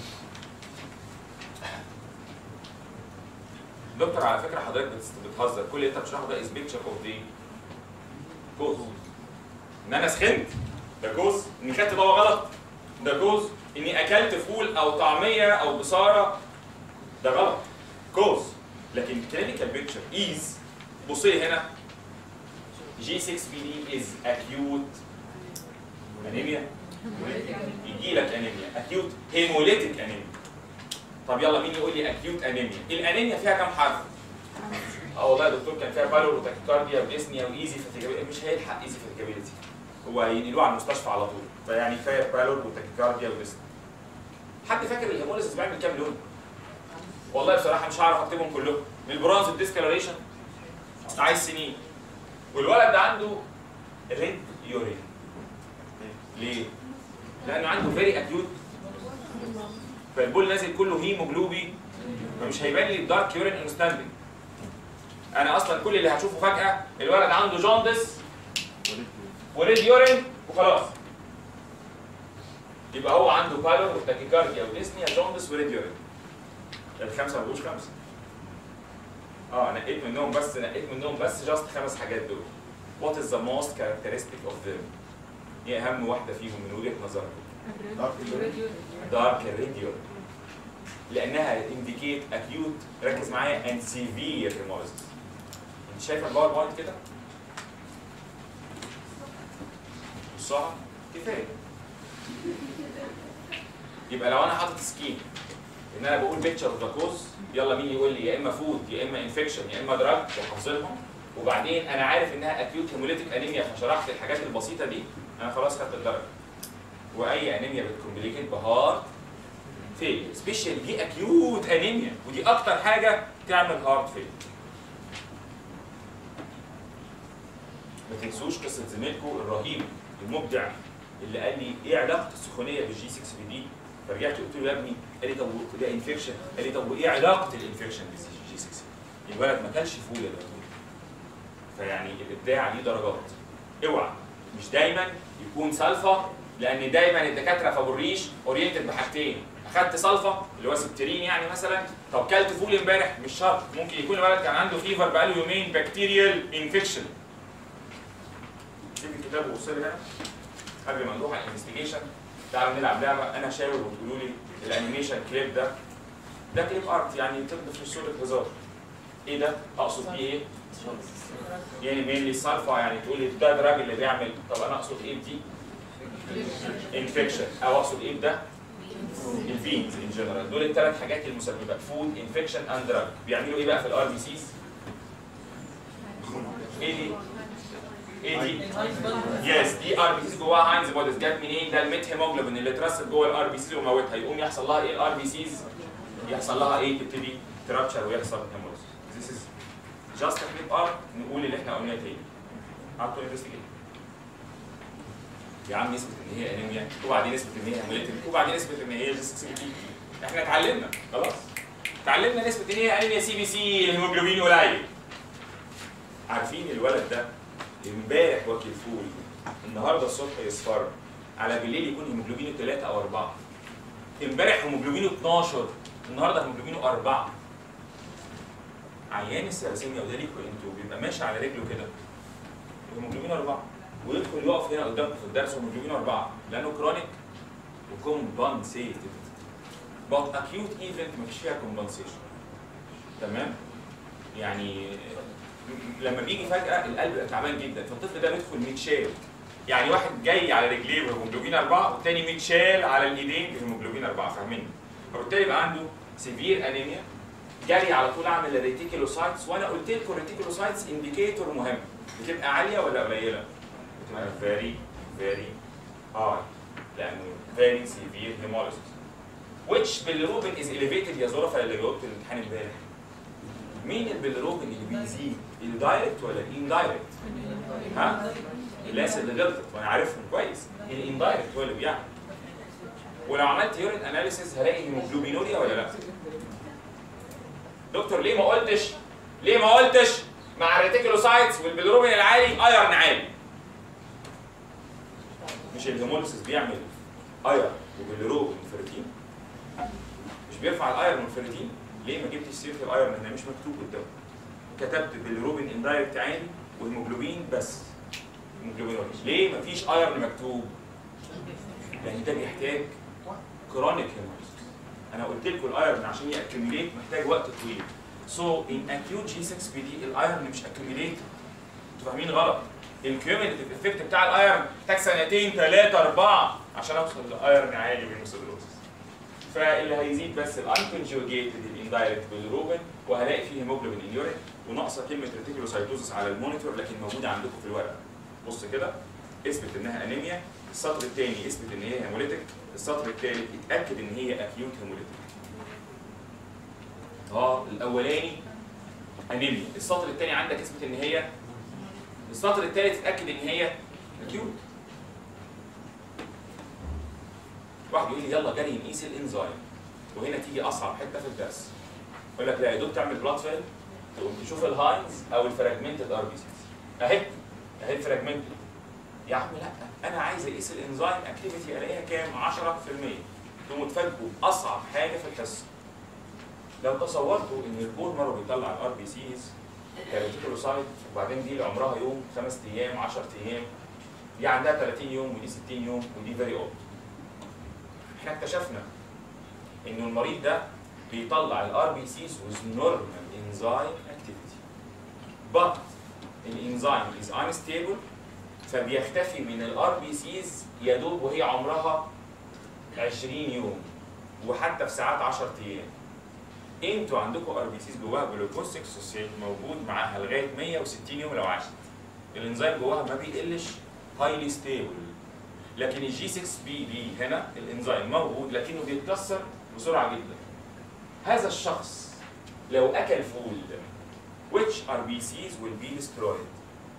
دكتور على فكره حضرتك بتس- بتهزر كل اللي انت بتشرحه ده از بيكتشر اوف ذا كوز ان انا سخنت ده كوز اني خدت دواء غلط ده كوز اني اكلت فول او طعميه او بصاره ده غلط كوز لكن كلينيكال بيكتشر از بص لي هنا جي 6 بي دي از اكيوت انيميا يجي لك انيميا اكيوت هيموليتيك انيميا طب يلا مين يقول لي اكيوت انيميا الانيميا فيها كام حرف اه والله يا دكتور كان فيها بالور وتاكيكارديا وديسنيا وايزي فاتيجابيلتي مش هيلحق ايزي فاتيجابيلتي هو هينقلوه على المستشفى على طول فيعني كفايه بالور وتاكيكارديا وديسنيا حد فاكر الهيموليسيس بيعمل كام لون؟ والله بصراحه مش هعرف اكتبهم كلهم من البرونز الديسكالوريشن عايز سنين والولد ده عنده ريد يورين ليه؟ لانه عنده فيري اكيوت فالبول نازل كله هيموجلوبي فمش هيبان لي الدارك يورين انستاندنج انا اصلا كل اللي هشوفه فجاه الولد عنده جوندس وريد يورين وخلاص يبقى هو عنده بالور وتاكيكارديا وديسنيا جوندس وريد يورين الخمسه ما بقوش خمسه اه نقيت منهم بس نقيت منهم بس جاست خمس حاجات دول What is the most characteristic of them؟ ايه اهم واحده فيهم من وجهه نظرك؟ دارك الريديو لانها انديكيت اكيوت ركز معايا اند سيفير هيموليسيس انت شايف الباوربوينت كده؟ بصها كفايه يبقى لو انا حاطط سكيم ان انا بقول بيكتشر اوف ذا كوز يلا مين يقول لي يا اما فود يا اما انفكشن يا اما دراج وحافظهم وبعدين انا عارف انها اكيوت هيموليتيك انيميا فشرحت الحاجات البسيطه دي انا خلاص خدت الدرجه واي انيميا بتكومبليكيت بهارت فيل سبيشال دي اكيوت انيميا ودي اكتر حاجه تعمل هارت فيل ما تنسوش قصه زميلكم الرهيب المبدع اللي قال لي ايه علاقه السخونيه بالجي 6 بي دي فرجعت قلت له يا ابني قال لي طب ده انفكشن قال لي طب وايه علاقه الانفكشن بالجي 6 الولد ما كلش فول يا دكتور فيعني الابداع ليه درجات اوعى مش دايما يكون سلفا لان دايما الدكاتره في ابو الريش اورينتد بحاجتين اخدت سلفا اللي هو سبترين يعني مثلا طب كلت فول امبارح مش شرط ممكن يكون الولد كان عنده فيفر بقاله يومين بكتيريال انفكشن شوف الكتاب وبص لي هنا قبل ما نروح على الانفستيجيشن تعالوا نلعب لعبه انا شاور وتقولوا لي الانيميشن كليب ده ده كليب ارت يعني طب في صوره هزار ايه ده؟ اقصد بيه ايه؟ يعني مينلي السلفا يعني تقول لي ده دراج اللي بيعمل طب انا اقصد ايه بدي؟ انفكشن او اقصد ايه بده؟ الفينز ان جنرال دول الثلاث حاجات المسببه فود انفكشن اند دراج بيعملوا ايه بقى في الار بي سيز؟ ايه دي؟ ايه دي؟ يس دي ار بي سيز جواها هاينز بوديز جت منين؟ ده الميت هيموجلوبين اللي اترسب جوه الار بي سيز وموتها يقوم يحصل لها ايه الار بي سيز؟ يحصل لها ايه؟ تبتدي ترابشر ويحصل هيموليز This is just a clip art نقول اللي احنا قلناه تاني. قعدتوا انفستيجيت. يا عم نثبت ان هي انيميا وبعدين نثبت ان هي هيموليتيك وبعدين نثبت ان هي جيسكسيبيتي احنا اتعلمنا خلاص اتعلمنا نثبت ان هي انيميا سي بي سي الهيموجلوبين قليل عارفين الولد ده امبارح واكل فول النهارده الصبح يصفر على بالليل يكون هيموجلوبينه 3 او 4 امبارح هيموجلوبينه 12 النهارده هيموجلوبينه 4 عيان السلاسيميا وده ليكوا انتوا بيبقى ماشي على رجله كده هيموجلوبينه 4 ويدخل يقف هنا قدامكم في الدرس وهيموجلوبينه 4 لانه كرونيك وكومبنسيتد بط اكيوت ايفنت مفيش فيها كومبنسيشن تمام يعني لما بيجي فجاه القلب بيبقى تعبان جدا فالطفل ده بيدخل متشال يعني واحد جاي على رجليه بهيموجلوبين اربعه والتاني متشال على الايدين بهيموجلوبين اربعه فاهمين؟ فبالتالي يبقى عنده سيفير انيميا جري على طول اعمل الريتيكولوسايتس وانا قلت لكم الريتيكولوسايتس انديكيتور مهم بتبقى عاليه ولا قليله؟ بتبقى فيري فيري هاي لانه فيري سيفير هيموليسيس which bilirubin is elevated يا ظرفاء اللي جاوبت الامتحان امبارح مين البيلروبين اللي بيزيد الدايركت ولا الاندايركت ها الناس اللي غلطت وانا عارفهم كويس الاندايركت هو اللي بيعمل ولو عملت يورين اناليسيز هلاقي هيموجلوبينوريا ولا لا دكتور ليه ما قلتش ليه ما قلتش مع الريتيكولوسايتس والبيلروبين العالي ايرن عالي مش الهيموليسيس بيعمل ايرن وبيلروبين فيرتين مش بيرفع الايرن والفيرتين ليه ما جبتش سيره الايرن هنا مش مكتوب قدام كتبت بالروبين اندايركت عالي وهيموجلوبين بس هيموجلوبين وحش ليه ما فيش ايرن مكتوب لان ده بيحتاج كرونيك هيموليسيس انا قلت لكم الايرن عشان ياكيوميليت محتاج وقت طويل سو ان اكيوت جي 6 بي دي الايرن مش اكيوميليت انتوا فاهمين غلط الكيوميليتيف افكت بتاع الايرن محتاج سنتين ثلاثه اربعه عشان اوصل لايرن عالي بالميثودولوجيس فاللي هيزيد بس الانكونجوجيتد الاندايركت بالروبن وهلاقي فيه هيموجلوبين اليورين وناقصه كلمه ريتيكولوسايتوزس على المونيتور لكن موجوده عندكم في الورقه بص كده اثبت انها انيميا السطر الثاني اثبت ان هي هيموليتيك السطر الثالث اتاكد ان هي اكيوت هيموليتيك اه الاولاني انيميا السطر الثاني عندك اثبت ان هي السطر الثالث اتاكد ان هي اكيوت واحد يقول لي يلا جري نقيس الانزيم وهنا تيجي اصعب حته في الدرس يقول لك لا يا دوب تعمل بلاد فيل تقوم تشوف الهاينز او الفراجمنتد ار بي سيز اهي اهي الفراجمنتد يا عم لا انا عايز اقيس الانزيم اكتيفيتي الاقيها كام 10% تقوموا تفاجئوا باصعب حاجه في الحصه لو تصورتوا ان البون مره بيطلع الار بي سيز كاريتيكولوسايت وبعدين دي اللي عمرها يوم خمس ايام 10 ايام دي عندها 30 يوم ودي 60 يوم ودي فيري اولد احنا اكتشفنا ان المريض ده بيطلع الار بي سيز with normal enzyme activity but الانزيم is unstable فبيختفي من الار بي سيز يا دوب وهي عمرها 20 يوم وحتى في ساعات 10 ايام انتوا عندكم ار بي سيز جواها جلوكوز 6 اسوسيت موجود معاها لغايه 160 يوم لو عاشت الانزيم جواها ما بيقلش هايلي ستيبل لكن الجي 6 بي دي هنا الانزيم موجود لكنه بيتكسر بسرعه جدا هذا الشخص لو اكل فول which RBCs will be destroyed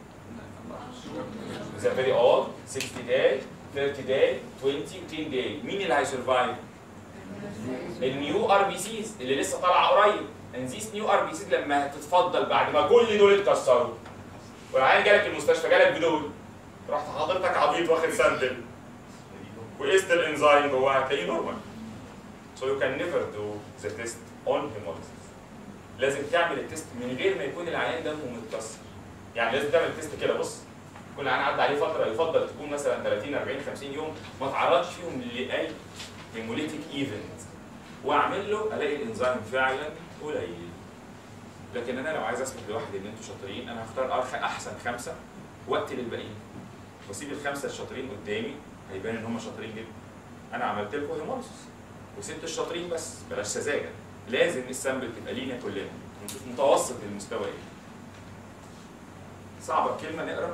the very old 60 day 30 day 20 10 day مين اللي هيسرفايف؟ النيو ار بي سيز اللي لسه طالعه قريب and these new ار بي سيز لما هتتفضل بعد ما كل دول اتكسروا والعيان جالك المستشفى جالك بدول رحت حضرتك عبيط واخد سندل وقست الانزيم جواه هتلاقيه نورمال so you can never do the test on hemolysis لازم تعمل التست من غير ما يكون العيان دمه متكسر يعني لازم تعمل التست كده بص كل عيان عدى عليه فتره يفضل تكون مثلا 30 40 50 يوم ما تعرضش فيهم لاي هيموليتيك ايفنت واعمل له الاقي الانزيم فعلا قليل لكن انا لو عايز اثبت لوحدي ان انتوا شاطرين انا هختار أرخ- احسن خمسه واقتل الباقيين واسيب الخمسه الشاطرين قدامي هيبان ان هم شاطرين جدا انا عملت لكم هيموليسيس وسبت الشاطرين بس بلاش سذاجه لازم السامبل تبقى لينا كلنا ونشوف متوسط المستوى ايه صعبه الكلمه نقرا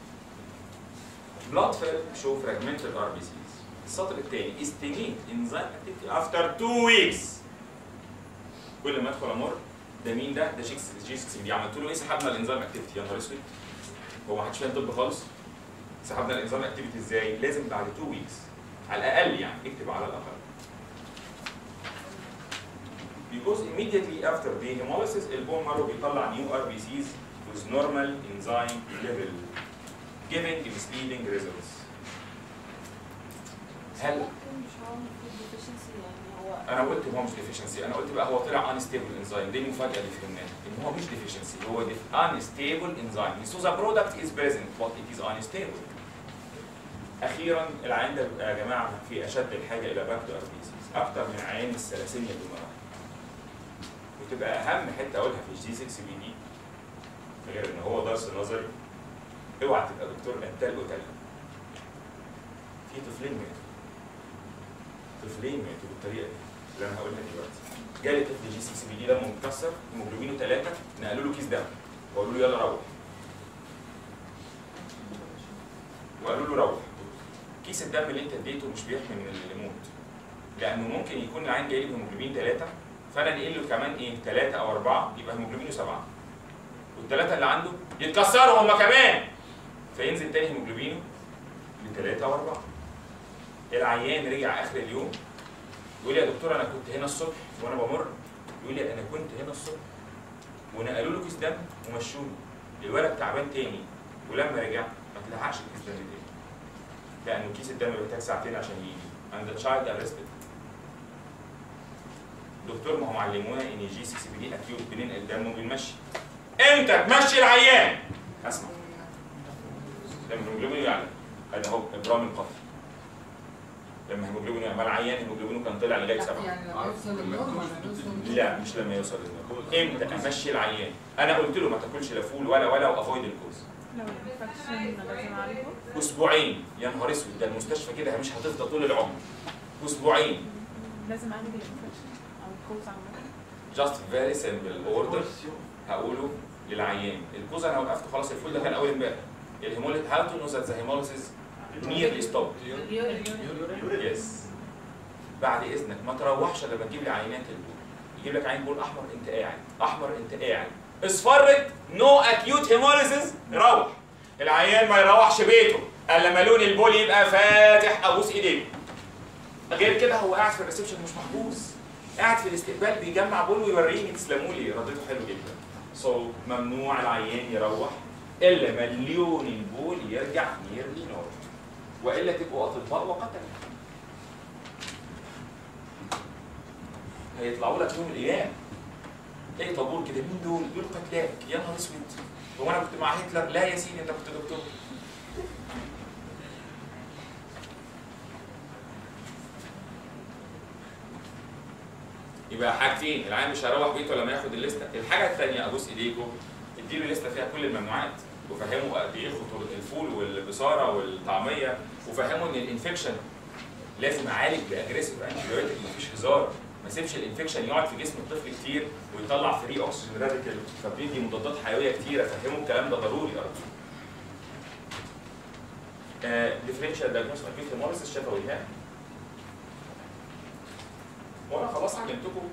blood film show fragmented RBCs السطر الثاني estimate enzyme activity after two weeks كل ما ادخل امر ده مين ده؟ ده جيكس جي 6 دي عملت له ايه؟ سحبنا الانزيم اكتيفيتي يا نهار اسود هو ما حدش فاهم طب خالص سحبنا الانزيم اكتيفيتي ازاي؟ لازم بعد 2 ويكس على الاقل يعني اكتب على الاقل because immediately after the hemolysis البون مارو بيطلع new RBCs with normal enzyme level giving misleading results هل مش هو المفروض deficiency يعني هو انا قلت هو مش ديفيشنسي انا قلت بقى هو طلع unstable enzyme دي المفاجاه اللي فهمناها ان هو مش ديفيشنسي هو def- unstable enzyme so the product is present but it is unstable اخيرا العيان ده بيبقى يا جماعه في اشد الحاجه الى باكتو اربيسيس اكتر من عيان الثلاسيميا بالمراحل وتبقى اهم حته اقولها في الجي 6 بي دي غير ان هو درس نظري اوعى تبقى دكتور قتال قتال في طفلين ماتوا طفلين ماتوا بالطريقه دي اللي انا هقولها دلوقتي جالي طفل جي 6 بي دي دمه متكسر هيموجلوبينه ثلاثه نقلوا له كيس دم وقالوا له يلا روح وقالوا له روح كيس الدم اللي انت اديته مش بيحمي من اللي يموت لانه ممكن يكون العين جاي له هيموجلوبين ثلاثه فانا انقل له كمان ايه ثلاثه او اربعه يبقى هيموجلوبينه سبعه والثلاثه اللي عنده يتكسروا هم كمان فينزل تاني هيموجلوبينه لثلاثه او اربعه العيان رجع اخر اليوم يقول لي يا دكتور انا كنت هنا الصبح وانا بمر يقول لي انا كنت هنا الصبح ونقلوا له كيس دم ومشوني الولد تعبان تاني ولما رجع ما تلحقش الكيس دم تاني لانه كيس الدم بيحتاج ساعتين عشان يجي and the child arrested دكتور ما هم علمونا ان جي 6 بي دي اكيوت بننقل دم وبنمشي امتى تمشي العيان اسمع لما هيموجلوبينه يعلى هذا هو ابرام القتل لما هيموجلوبينه يعلى ما العيان هيموجلوبينه كان طلع لغايه سبعه يعني لما يوصل للنورمال يوصل لا مش لما يوصل للنار امتى امشي العيان انا قلت له ما تاكلش لا فول ولا ولا وافويد الكوز لو الانفكشن لازم اعالجه اسبوعين يا نهار اسود ده المستشفى كده مش هتفضل طول العمر اسبوعين لازم اعالج الانفكشن او الكوز عامة جاست فيري سمبل اوردر هقوله للعيان الكوز انا وقفت خلاص الفول ده كان اول امبارح الهيموليت هاو تو نو ذات ذا هيموليسيس نيرلي ستوب يس بعد اذنك ما تروحش لما تجيب لي عينات البول يجيب لك عين بول احمر انت قاعد احمر انت قاعد اصفرت نو اكيوت هيموليسيس روح العيان ما يروحش بيته الا لما لون البول يبقى فاتح ابوس ايديه غير كده هو قاعد في الريسبشن مش محبوس قاعد في الاستقبال بيجمع بول ويوريني تسلموا لي رديته حلو جدا سو so, ممنوع العيان يروح الا ما لون البول يرجع نيرلي نورمال والا تبقوا اطباء وقتله هيطلعوا لك يوم الايام ايه طابور كده مين دول؟ دول قتلاك يا نهار اسود هو انا كنت مع هتلر؟ لا يا سيدي انت كنت دكتور يبقى حاجتين العيان مش هيروح بيته لما ياخد الليسته الحاجه الثانيه ابوس ايديكم اديله لسته فيها كل الممنوعات وفهمه قد ايه خطوره الفول والبصاره والطعميه وفهمه ان الانفكشن لازم اعالج باجريسيف انتيبيوتيك مفيش هزار ما سيبش الانفكشن يقعد في جسم الطفل كتير ويطلع فري اوكسجين راديكال فبيدي مضادات حيويه كتيره فهمه الكلام ده ضروري ارجو ديفرنشال دايجنوستس اكيوت هيموليسيس شفوي ها وانا خلاص علمتكم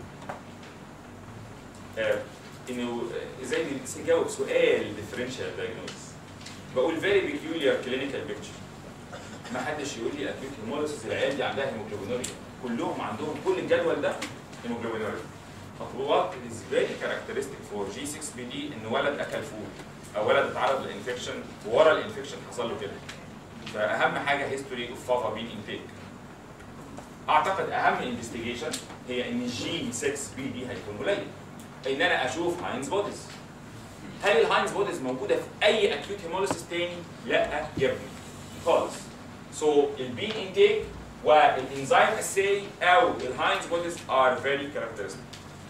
آه انه ازاي تجاوب سؤال ديفرنشال دايجنوستس بقول فيري بيكيوليار كلينيكال بيكتشر ما حدش يقول لي اكيوت هيموليسيس العيال دي عندها هيموجلوبينوريا كلهم عندهم كل الجدول ده هيموجلوبينوريا خطوات از فيري كاركترستيك فور جي 6 بي دي ان ولد اكل فول او ولد اتعرض للانفكشن وورا الانفكشن حصل له كده فاهم حاجه هيستوري اوف فافا بين انتيك اعتقد اهم انفستيجيشن هي ان الجي 6 بي دي هيكون قليل ان انا اشوف هاينز بوديز هل الهاينز بوديز موجوده في اي اكيوت هيموليسيس تاني؟ لا يا ابني خالص سو البي انتيك والانزيم اساي او الهاينز بوديز ار فيري كاركترستيك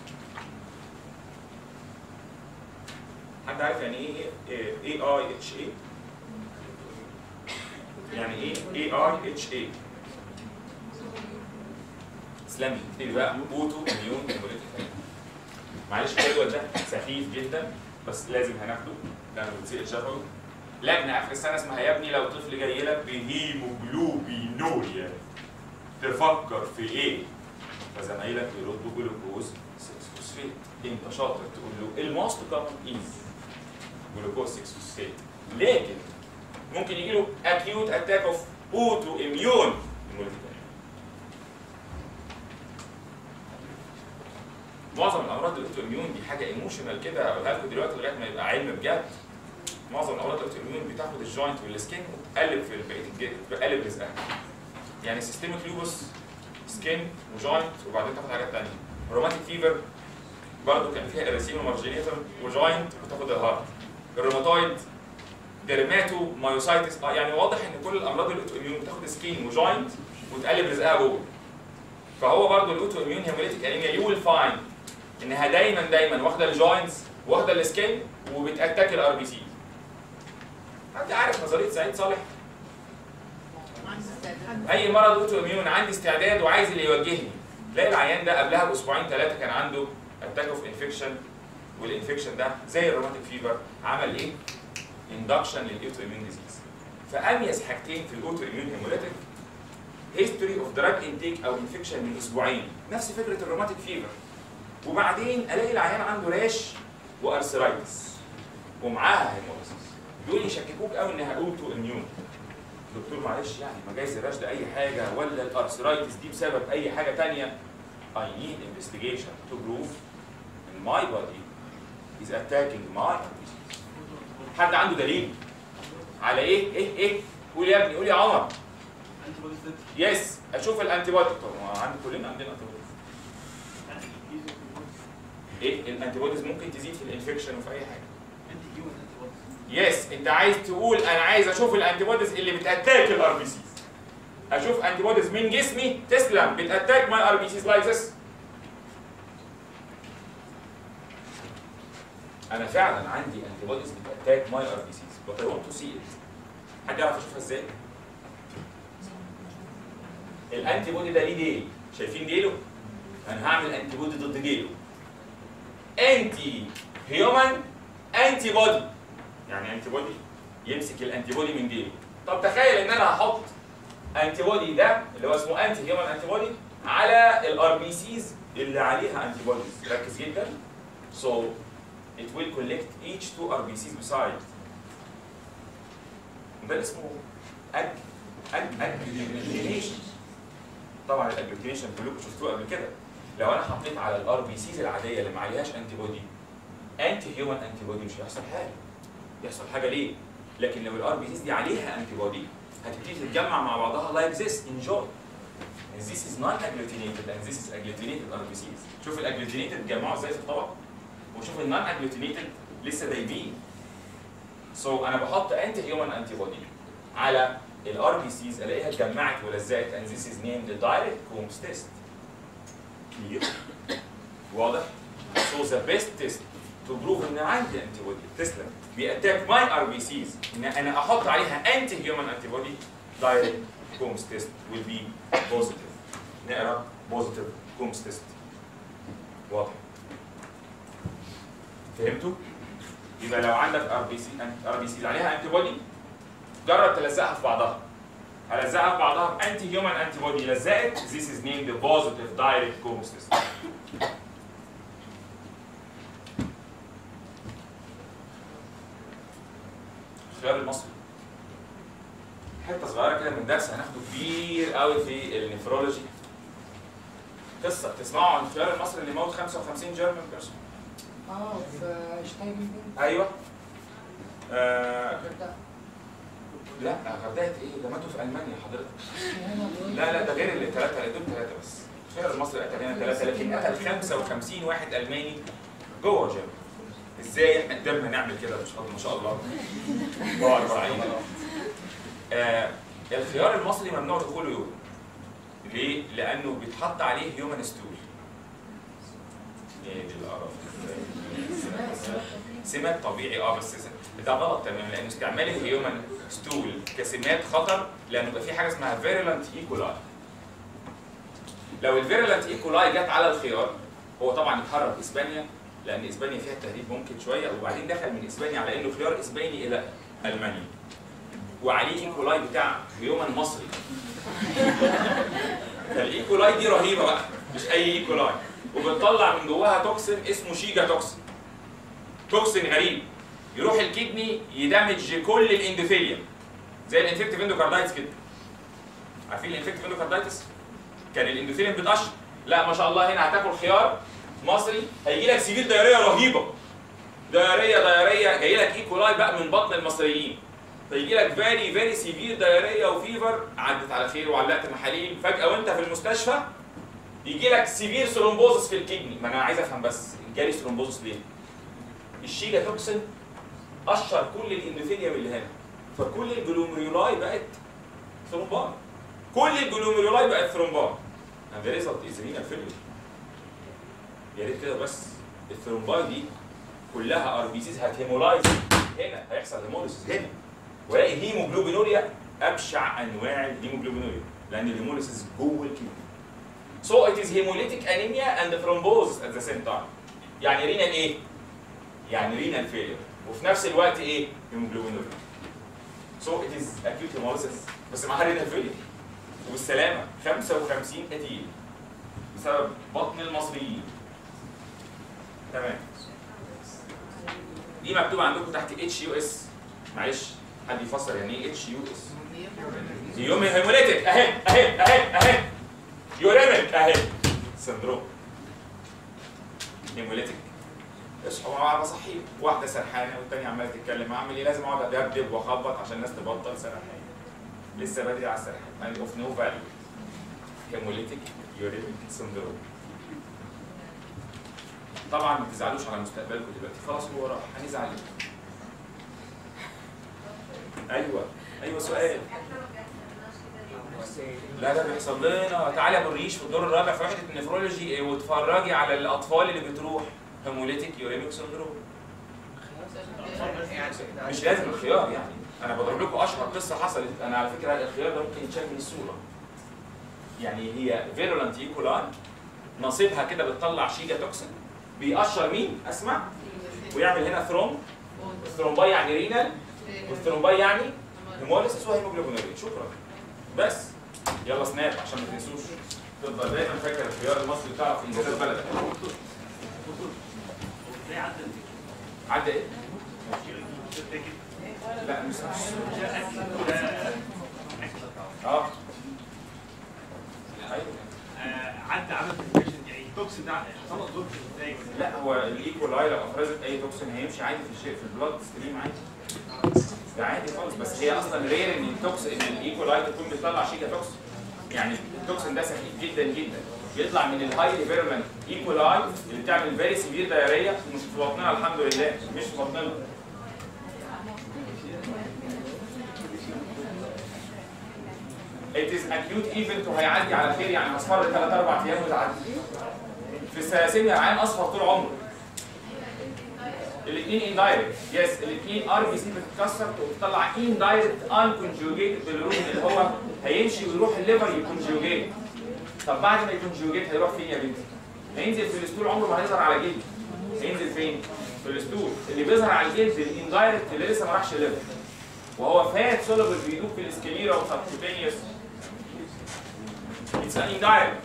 حد عارف يعني ايه اي اي اتش اي؟ يعني ايه اي اي اتش اي؟ اسلامي نبتدي بقى اوتو اميون هيموليتيك معلش الجدول ده سخيف جدا بس لازم هناخده لانه بيتسال شفوي لجنه اخر السنه اسمها يا ابني لو طفل جاي لك بهيموجلوبينوريا تفكر في ايه؟ فزمايلك يردوا جلوكوز 6 فوسفيت انت شاطر تقول له الموست كومن از جلوكوز 6 فوسفيت لكن ممكن يجي له اكيوت اتاك اوف اوتو اميون معظم الامراض الاوتو اميون دي حاجه ايموشنال كده هقولها لكم دلوقتي لغايه ما يبقى علم بجد معظم الامراض الاوتو اميون بتاخد الجوينت والسكين وتقلب في بقيه الجلد تقلب رزقها يعني سيستميك لوبس سكين وجوينت وبعدين تاخد حاجات ثانيه روماتيك فيفر برضه كان فيها اريسيما مارجينيتر وجوينت وتاخد الهارت الروماتويد ديرماتو مايوسايتس اه يعني واضح ان كل الامراض الاوتو اميون بتاخد سكين وجوينت وتقلب رزقها جوه فهو برضه الاوتو اميون هيموليتيك انيميا يو ويل فايند انها دايما دايما واخده الجوينتس واخده السكين وبتاتاك الار بي سي حد عارف نظريه سعيد صالح اي مرض اوتو اميون عندي استعداد وعايز اللي يوجهني تلاقي العيان ده قبلها باسبوعين ثلاثه كان عنده اتاك اوف انفكشن والانفكشن ده زي الروماتيك فيفر عمل ايه؟ اندكشن للاوتو اميون ديزيز فاميز حاجتين في الاوتو اميون هيموليتيك هيستوري اوف دراج انتيك او انفكشن من اسبوعين نفس فكره الروماتيك فيفر وبعدين الاقي العيان عنده راش وارثرايتس ومعاها هيموليسيس دول يشككوك قوي انها اوتو اميون دكتور معلش يعني ما جايز الراش ده اي حاجه ولا الارثرايتس دي بسبب اي حاجه تانية I need investigation to prove in my body is attacking my disease. حد عنده دليل على ايه ايه ايه قول يا ابني قول يا عمر انتي بودي ستيت يس اشوف الانتي بودي طب ما عند كلنا عندنا انتي بوديز يعني ايزي ايه الانتي بوديز ممكن تزيد في الانفكشن وفي اي حاجه انتي هيومن انتي بودي يس انت عايز تقول انا عايز اشوف الانتي بوديز اللي بتاتاك الار بي سيز اشوف انتي بوديز من جسمي تسلم بتاتاك ماي ار بي سيز لايك ذس انا فعلا عندي انتي بوديز بتاتاك ماي ار بي سيز but I want to see it حد يعرف اشوفها ازاي؟ الانتي بودي ده ليه ديل شايفين ديله؟ انا هعمل انتي بودي ضد ديله انتي هيومن انتي بودي يعني انتي بودي يمسك الانتي بودي من ديله طب تخيل ان انا هحط انتي بودي ده اللي هو اسمه انتي هيومن انتي بودي على الار بي سيز اللي عليها انتي بوديز ركز جدا so it will collect each two RBCs beside ده اسمه اج اج اجلوتينيشن طبعا الاجلوتينيشن كلكم شفتوه قبل كده لو انا حطيت على الار بي سيز العاديه اللي ما عليهاش انتي بودي انتي هيومن انتي بودي مش هيحصل حاجه يحصل حاجه ليه؟ لكن لو الار بي سيز دي عليها انتي بودي هتبتدي تتجمع مع بعضها لايك ذس انجوي This is not agglutinated and this is agglutinated RBCs. شوف الاجلوتينيتد اتجمعوا ازاي في الطبق وشوف النون اجلوتينيتد لسه دايبين. سو so, انا بحط انتي هيومن انتي بودي على الار بي سيز الاقيها اتجمعت ولزقت and this is named the direct Coombs test. Clear؟ واضح؟ So the best test to prove ان عندي انتي بودي تسلم بيأتاك ماي ار بي سيز ان انا احط عليها انتي هيومن انتي بودي دايركت كومز تيست will be positive نقرا بوزيتيف كومز تيست واضح فهمتوا؟ يبقى لو عندك ار بي سي ار بي سي عليها انتي بودي جرب تلزقها في بعضها هلزقها في بعضها بانتي هيومن انتي بودي لزقت this is named the positive direct Coombs test الخيار المصري حته صغيره كده من درس هناخده كبير قوي في النفرولوجي قصه تسمعوا عن الخيار المصري اللي موت 55 جيرمان بيرسون اه في شتايجن ايوه آه الغردقه لا غردقه ايه ده ماتوا في المانيا حضرتك هنا بيقول لا لا ده غير اللي ثلاثه دول ثلاثه بس الخيار المصري قتل هنا ثلاثه لكن قتل 55 واحد الماني جوه جيرمان ازاي احنا قدرنا نعمل كده مش ما شاء الله الله اكبر علينا آه الخيار المصري ممنوع دخوله يوم ليه؟ لأنه بيتحط عليه هيومن ستول ايه دي القرف سمات طبيعي اه بس ده غلط تماما لان استعمال الهيومن ستول كسمات خطر لانه يبقى في حاجه اسمها فيرولنت ايكولاي لو الفيرولنت ايكولاي جت على الخيار هو طبعا اتهرب اسبانيا لان اسبانيا فيها التهديد ممكن شويه وبعدين دخل من اسبانيا على انه خيار اسباني الى المانيا وعليه ايكولاي بتاع هيومن مصري فالايكولاي دي رهيبه بقى مش اي ايكولاي وبتطلع من جواها توكسين اسمه شيجا توكسين توكسين غريب يروح الكدني يدمج كل الاندوثيليوم زي الانفكتيف اندوكاردايتس كده عارفين الانفكتيف اندوكاردايتس كان الاندوثيليوم بتقشر لا ما شاء الله هنا هتاكل خيار مصري هيجي لك سيفير دايريه رهيبه دايريه دايريه جاي لك ايكولاي بقى من بطن المصريين فيجي لك فيري فيري سيفير دايريه وفيفر عدت على خير وعلقت محاليل فجاه وانت في المستشفى يجي لك سيفير ثرومبوزس في الكدني ما انا عايز افهم بس جالي ثرومبوزس ليه؟ الشيجا توكسين قشر كل الاندوثيليوم اللي هنا فكل الجلوميرولاي بقت ثرومبان كل الجلوميرولاي بقت ثرومبان and the result is renal failure يا ريت كده بس الثرومباي دي كلها ار بي سيز هتهيمولايز هنا هيحصل هيموليسيس هنا والاقي هيموجلوبينوريا ابشع انواع الهيموجلوبينوريا لان الهيموليسيس جوه الكدني So it is hemolytic anemia and thrombosis at the same time. يعني رينال ايه؟ يعني رينال فيلير وفي نفس الوقت ايه؟ هيموجلوبينوريا. So it is acute hemolysis بس معاها رينال فيلير والسلامة 55 قتيل بسبب بطن المصريين. تمام. دي مكتوب عندكم تحت اتش يو اس معلش حد يفسر يعني ايه اتش يو اس؟ يوم هيموليتك اهي اهي اهي اهي يوريمك اهي سندروم هيموليتك اصحوا مع بعض صحيح واحده سرحانه والثانيه عماله تتكلم اعمل ايه لازم اقعد ادبدب واخبط عشان الناس تبطل سرحان لسه بدري على السرحان يعني اوف نو فاليو هيموليتك يوريمك سندروم طبعا ما تزعلوش على مستقبلكم دلوقتي خلاص هو راح هنزعل ليه؟ ايوه ايوه سؤال لا ده بيحصل لنا تعالى ابو الريش في الدور الرابع في وحده النفرولوجي واتفرجي على الاطفال اللي بتروح هيموليتيك يوريميك سندروم مش لازم الخيار يعني انا بضرب لكم اشهر قصه حصلت انا على فكره الخيار ده ممكن يتشال من الصوره يعني هي فيرولانت ايكولان نصيبها كده بتطلع شيجا توكسين بيقشر مين اسمع ويعمل هنا ثروم الثرومباي يعني رينال والثرومباي يعني هيموليسيس وهيموجلوبينوريا شكرا بس يلا سناب عشان ما تنسوش تفضل دايما فاكر الخيار المصري بتاعك في انجازات بلدك ازاي عدى عدى ايه؟ لا مش اه ايوه عدى عمل بريفيشن يعني التوكسين ده حصل له ابزوربشن ازاي لا هو الايكولاي لو افرزت اي توكسين هيمشي عادي في الشيء في البلاد ستريم عادي ده عادي خالص بس هي اصلا رير ان التوكسين ان الايكولاي تكون بتطلع شيجا توكسين يعني التوكسين ده سخيف جدا جدا بيطلع من الهاي فيرمنت ايكولاي اللي بتعمل فيري سيفير دايريه مش في بطننا الحمد لله مش في بطننا It is acute event وهيعدي على خير يعني هصفر 3 4 ايام وتعدي. في الثلاسيميا العين اصفر طول عمره. الاثنين اندايركت يس الاثنين ار بي سي بتتكسر وتطلع اندايركت ان كونجوجيت بالروتين اللي هو هيمشي ويروح الليفر يكونجوجيت. طب بعد ما يكونجوجيت هيروح فين يا بنتي؟ هينزل في الستول عمره ما هيظهر على جلد. هينزل فين؟ في الستول اللي بيظهر على الجلد الاندايركت اللي لسه ما راحش الليفر. وهو فات سولبل بيدوب في الاسكليرا وسبكوتينيوس It's an indirect.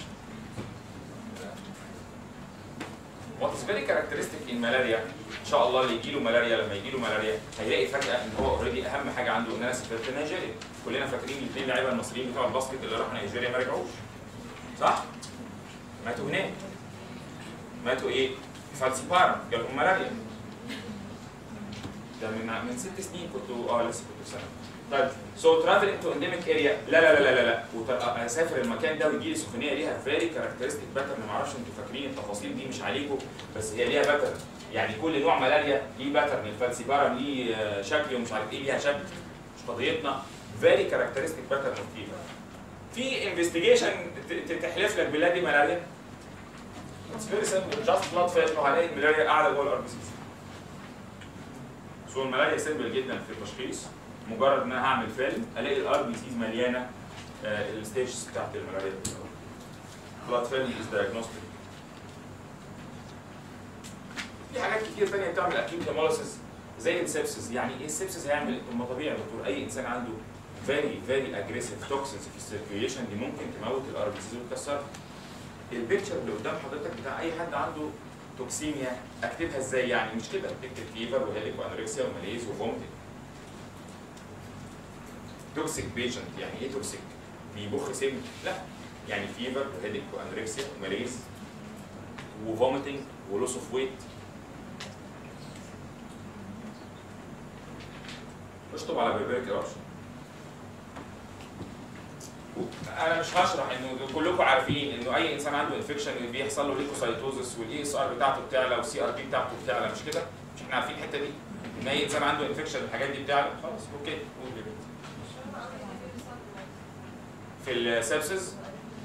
What is very characteristic in malaria ان شاء الله اللي يجيله ملاريا لما يجيله ملاريا هيلاقي فجاه ان هو اوريدي اهم حاجه عنده ان انا سافرت نيجيريا كلنا فاكرين الاثنين لعيبه المصريين بتوع الباسكت اللي راحوا نيجيريا ما رجعوش صح؟ ماتوا هناك ماتوا ايه؟ فالسيبارا جالهم ملاريا ده من من ست سنين كنت اه لسه كنت في سنه طيب سو ترافلينج تو انديميك اريا لا لا لا لا لا وت- اسافر المكان ده ويجي لي سخونيه ليها فيري كاركترستيك باترن ما اعرفش انتوا فاكرين التفاصيل دي مش عليكم بس هي ليها باترن يعني كل نوع ملاريا ليه باترن الفالسيبارم ليه آه، شكل ومش عارف ايه ليها شكل مش قضيتنا فيري كاركترستيك باترن اوف فيفر في انفستيجيشن تحلف لك بالله دي ملاريا اتس فيري سمبل جاست بلاد فات وهلاقي الملاريا قاعده جوه الار بي سيز سو الملاريا سيمبل جدا في التشخيص مجرد ان انا هعمل فيلم الاقي الار بي سيز مليانه الستيجز بتاعت الملاريا بلاد فيلم از دايجنوستيك في حاجات كتير تانية بتعمل اكيوت هيموليسيس زي السبسس يعني ايه السبسس هيعمل ما طبيعي يا دكتور اي انسان عنده فيري فيري اجريسيف توكسينز في السيركيوليشن دي ممكن تموت الار بي سيز وتكسرها البيكتشر اللي قدام حضرتك بتاع اي حد عنده توكسيميا اكتبها ازاي يعني مش كده اكتب فيفر وهيليك وانوركسيا وماليز وفومتنج توكسيك بيشنت يعني ايه توكسيك؟ بيبخ سم لا يعني فيفر وهيديك وانوركسيا وماليز وفومتنج ولوس اوف ويت اشطب على بربرك رش انا مش هشرح انه كلكم عارفين انه اي انسان عنده انفكشن بيحصل له ليكوسايتوزس والاي اس ار بتاعته بتعلى والسي ار بي بتاعته بتعلى مش كده؟ مش احنا عارفين الحته دي؟ ان اي انسان عنده انفكشن الحاجات دي بتعلى خلاص اوكي قول يا بنتي. في السبسز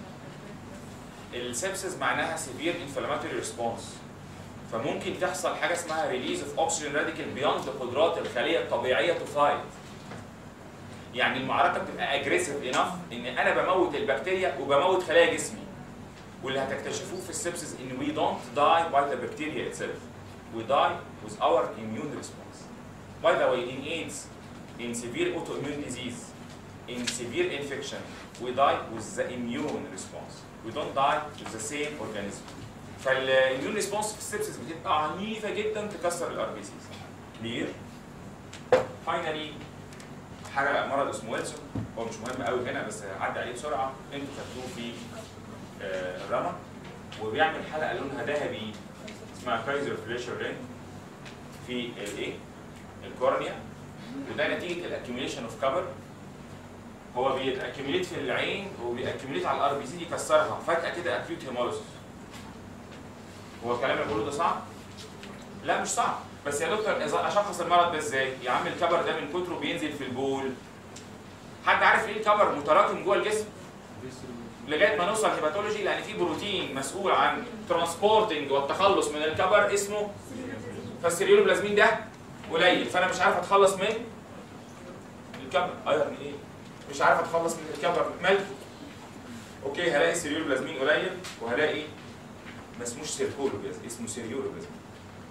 السبسز معناها سيفير انفلاماتوري ريسبونس فممكن تحصل حاجه اسمها ريليز اوف اوكسجين راديكال بيوند قدرات الخليه الطبيعيه تو فايت يعني المعركه بتبقى اجريسيف انف ان انا بموت البكتيريا وبموت خلايا جسمي واللي هتكتشفوه في السبسز ان we don't die by the bacteria itself we die with our immune response by the way in AIDS in severe autoimmune disease in severe infection we die with the immune response we don't die with the same organism فالاميون ريسبونس في السبسس بتبقى عنيفه جدا تكسر الار بي سيز كلير فاينلي حاجه مرض اسمه ويلسون هو مش مهم قوي هنا بس هعدي عليه بسرعه انتوا خدتوه في آه، الرمى وبيعمل حلقه لونها ذهبي اسمها كايزر فليشر رينج في الايه؟ الكورنيا وده نتيجه الاكيوميليشن اوف كفر هو بيتاكيوميليت في العين وبيأكيوميليت على الار بي سي يكسرها فجاه كده اكيوت هيمولوسيس هو الكلام اللي بقوله ده صعب؟ لا مش صعب بس يا دكتور إذا اشخص المرض ده ازاي؟ يا عم الكبر ده من كتره بينزل في البول حد عارف ليه الكبر متراكم جوه الجسم؟ لغايه ما نوصل هيباتولوجي لان في بروتين مسؤول عن ترانسبورتنج والتخلص من الكبر اسمه فالسيريولوبلازمين ده قليل فانا مش عارف اتخلص من الكبر ايرن ايه؟ مش عارف اتخلص من الكبر مالكي اوكي هلاقي السيريولوبلازمين قليل وهلاقي ما اسموش سيركولوبلازمين اسمه سيريولوبلازمين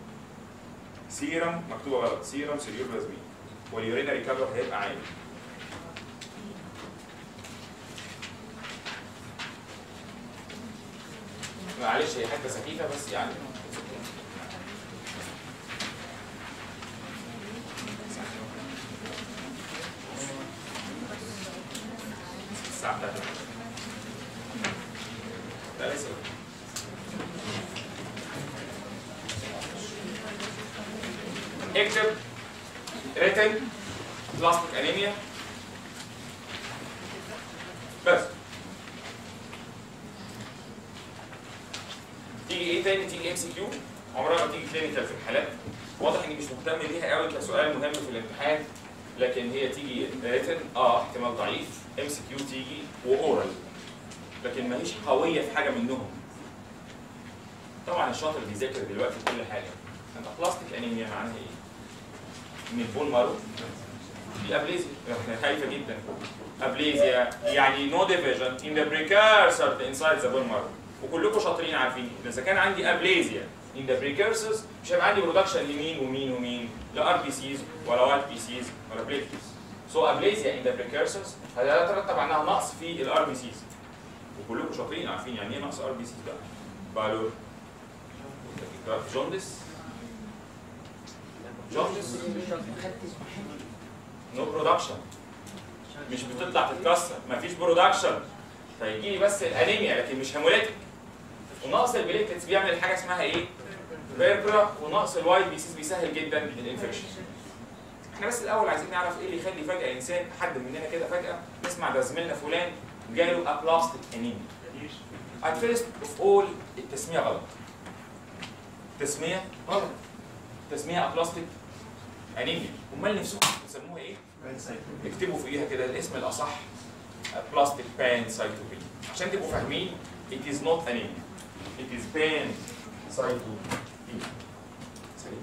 سيرم مكتوبه غلط سيرم سيريولوبلازمين واليورينري كبر هيبقى عالي معلش هي حته سخيفه بس يعني الساعه بتاعتك لا لسه اكتب ريتن بلاستيك انيميا بس تيجي ايه تاني تيجي ام سي كيو عمرها ما تيجي كلينيكال في الحالات واضح اني مش مهتم بيها قوي كسؤال مهم في الامتحان لكن هي تيجي ريتن اه احتمال ضعيف ام سي كيو تيجي واورال لكن ماهيش قويه في حاجه منهم طبعا الشاطر بيذاكر دلوقتي كل حاجه انت بلاستيك انيميا معناها ايه؟ من البون مارو دي ابليزيا خايفه جدا ابليزيا يعني نو ديفيجن ان ذا بريكارسر انسايد ذا بون مارو وكلكم شاطرين عارفين ان اذا كان عندي ابليزيا ان ذا بريكارسرز مش هيبقى عندي برودكشن لمين ومين ومين لا ار بي سيز ولا وايت بي سيز ولا بليتلز سو ابليزيا ان ذا بريكارسرز هيترتب عنها نقص في الار بي سيز وكلكم شاطرين عارفين يعني ايه نقص ار بي سيز بقى بالور جوندس جوندس نو برودكشن مش بتطلع تتكسر مفيش برودكشن فيجي لي بس الانيميا لكن مش هيموليتيك ونقص البليتلتس بيعمل حاجه اسمها ايه؟ فيربرا ونقص الوايت بيسيس بيسهل جدا الانفكشن احنا بس الاول عايزين نعرف ايه اللي يخلي فجاه انسان حد مننا كده فجاه نسمع ده زميلنا فلان جاله ابلاستيك انيميا at first of all التسميه غلط تسميه غلط تسميه ابلاستيك انيميا امال نفسكم تسموها ايه؟ اكتبوا فوقيها كده الاسم الاصح بلاستيك بان سايتوبين عشان تبقوا فاهمين it is not anemia it is pan سايتوبين سليم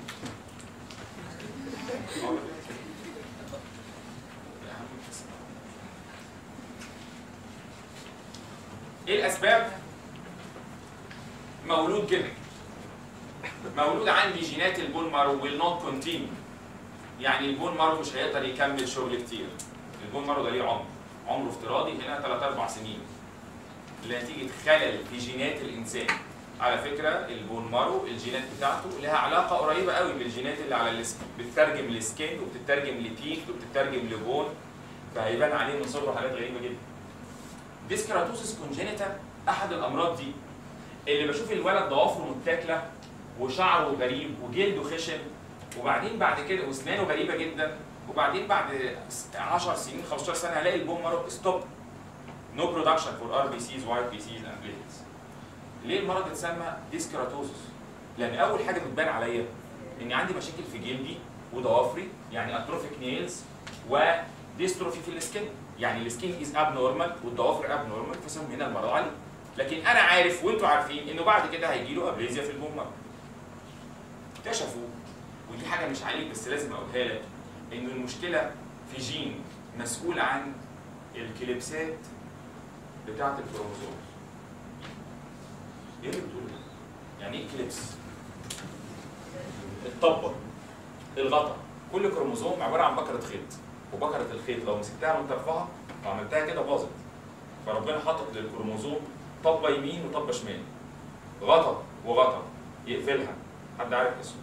ايه الاسباب؟ مولود كده مولود عندي جينات البون مارو will not continue يعني البون مارو مش هيقدر يكمل شغل كتير البون مارو ده ليه عمر عمره افتراضي هنا 3 4 سنين نتيجه خلل في جينات الانسان على فكره البون مارو الجينات بتاعته لها علاقه قريبه قوي بالجينات اللي على السكين بتترجم لسكين وبتترجم لتيك وبتترجم لبون فهيبان عليه من صغره حاجات غريبه جدا ديسكراتوسيس كونجينيتا احد الامراض دي اللي بشوف الولد ضوافره متاكله وشعره غريب وجلده خشن وبعدين بعد كده واسنانه غريبه جدا وبعدين بعد 10 سنين 15 سنه هلاقي البون مارو ستوب نو برودكشن فور ار بي سيز وايت بي سيز اند بليتس ليه المرض اتسمى ديسكراتوزس؟ لان اول حاجه بتبان عليا ان عندي مشاكل في جلدي وضوافري يعني اتروفيك نيلز وديستروفي في السكين يعني السكين از اب نورمال والضوافر اب نورمال فسمينا المرض عليه لكن انا عارف وانتوا عارفين انه بعد كده هيجي له ابليزيا في البون مارو اكتشفوا ودي حاجه مش عليك بس لازم اقولها لك انه المشكله في جين مسؤول عن الكليبسات بتاعه الكروموسوم ايه اللي بتقول ده؟ يعني ايه كليبس؟ الطبه الغطا كل كروموسوم عباره عن بكره خيط وبكره الخيط لو مسكتها من طرفها وعملتها كده باظت فربنا حاطط للكروموسوم طبه يمين وطبه شمال غطا وغطا يقفلها حد عارف اسمه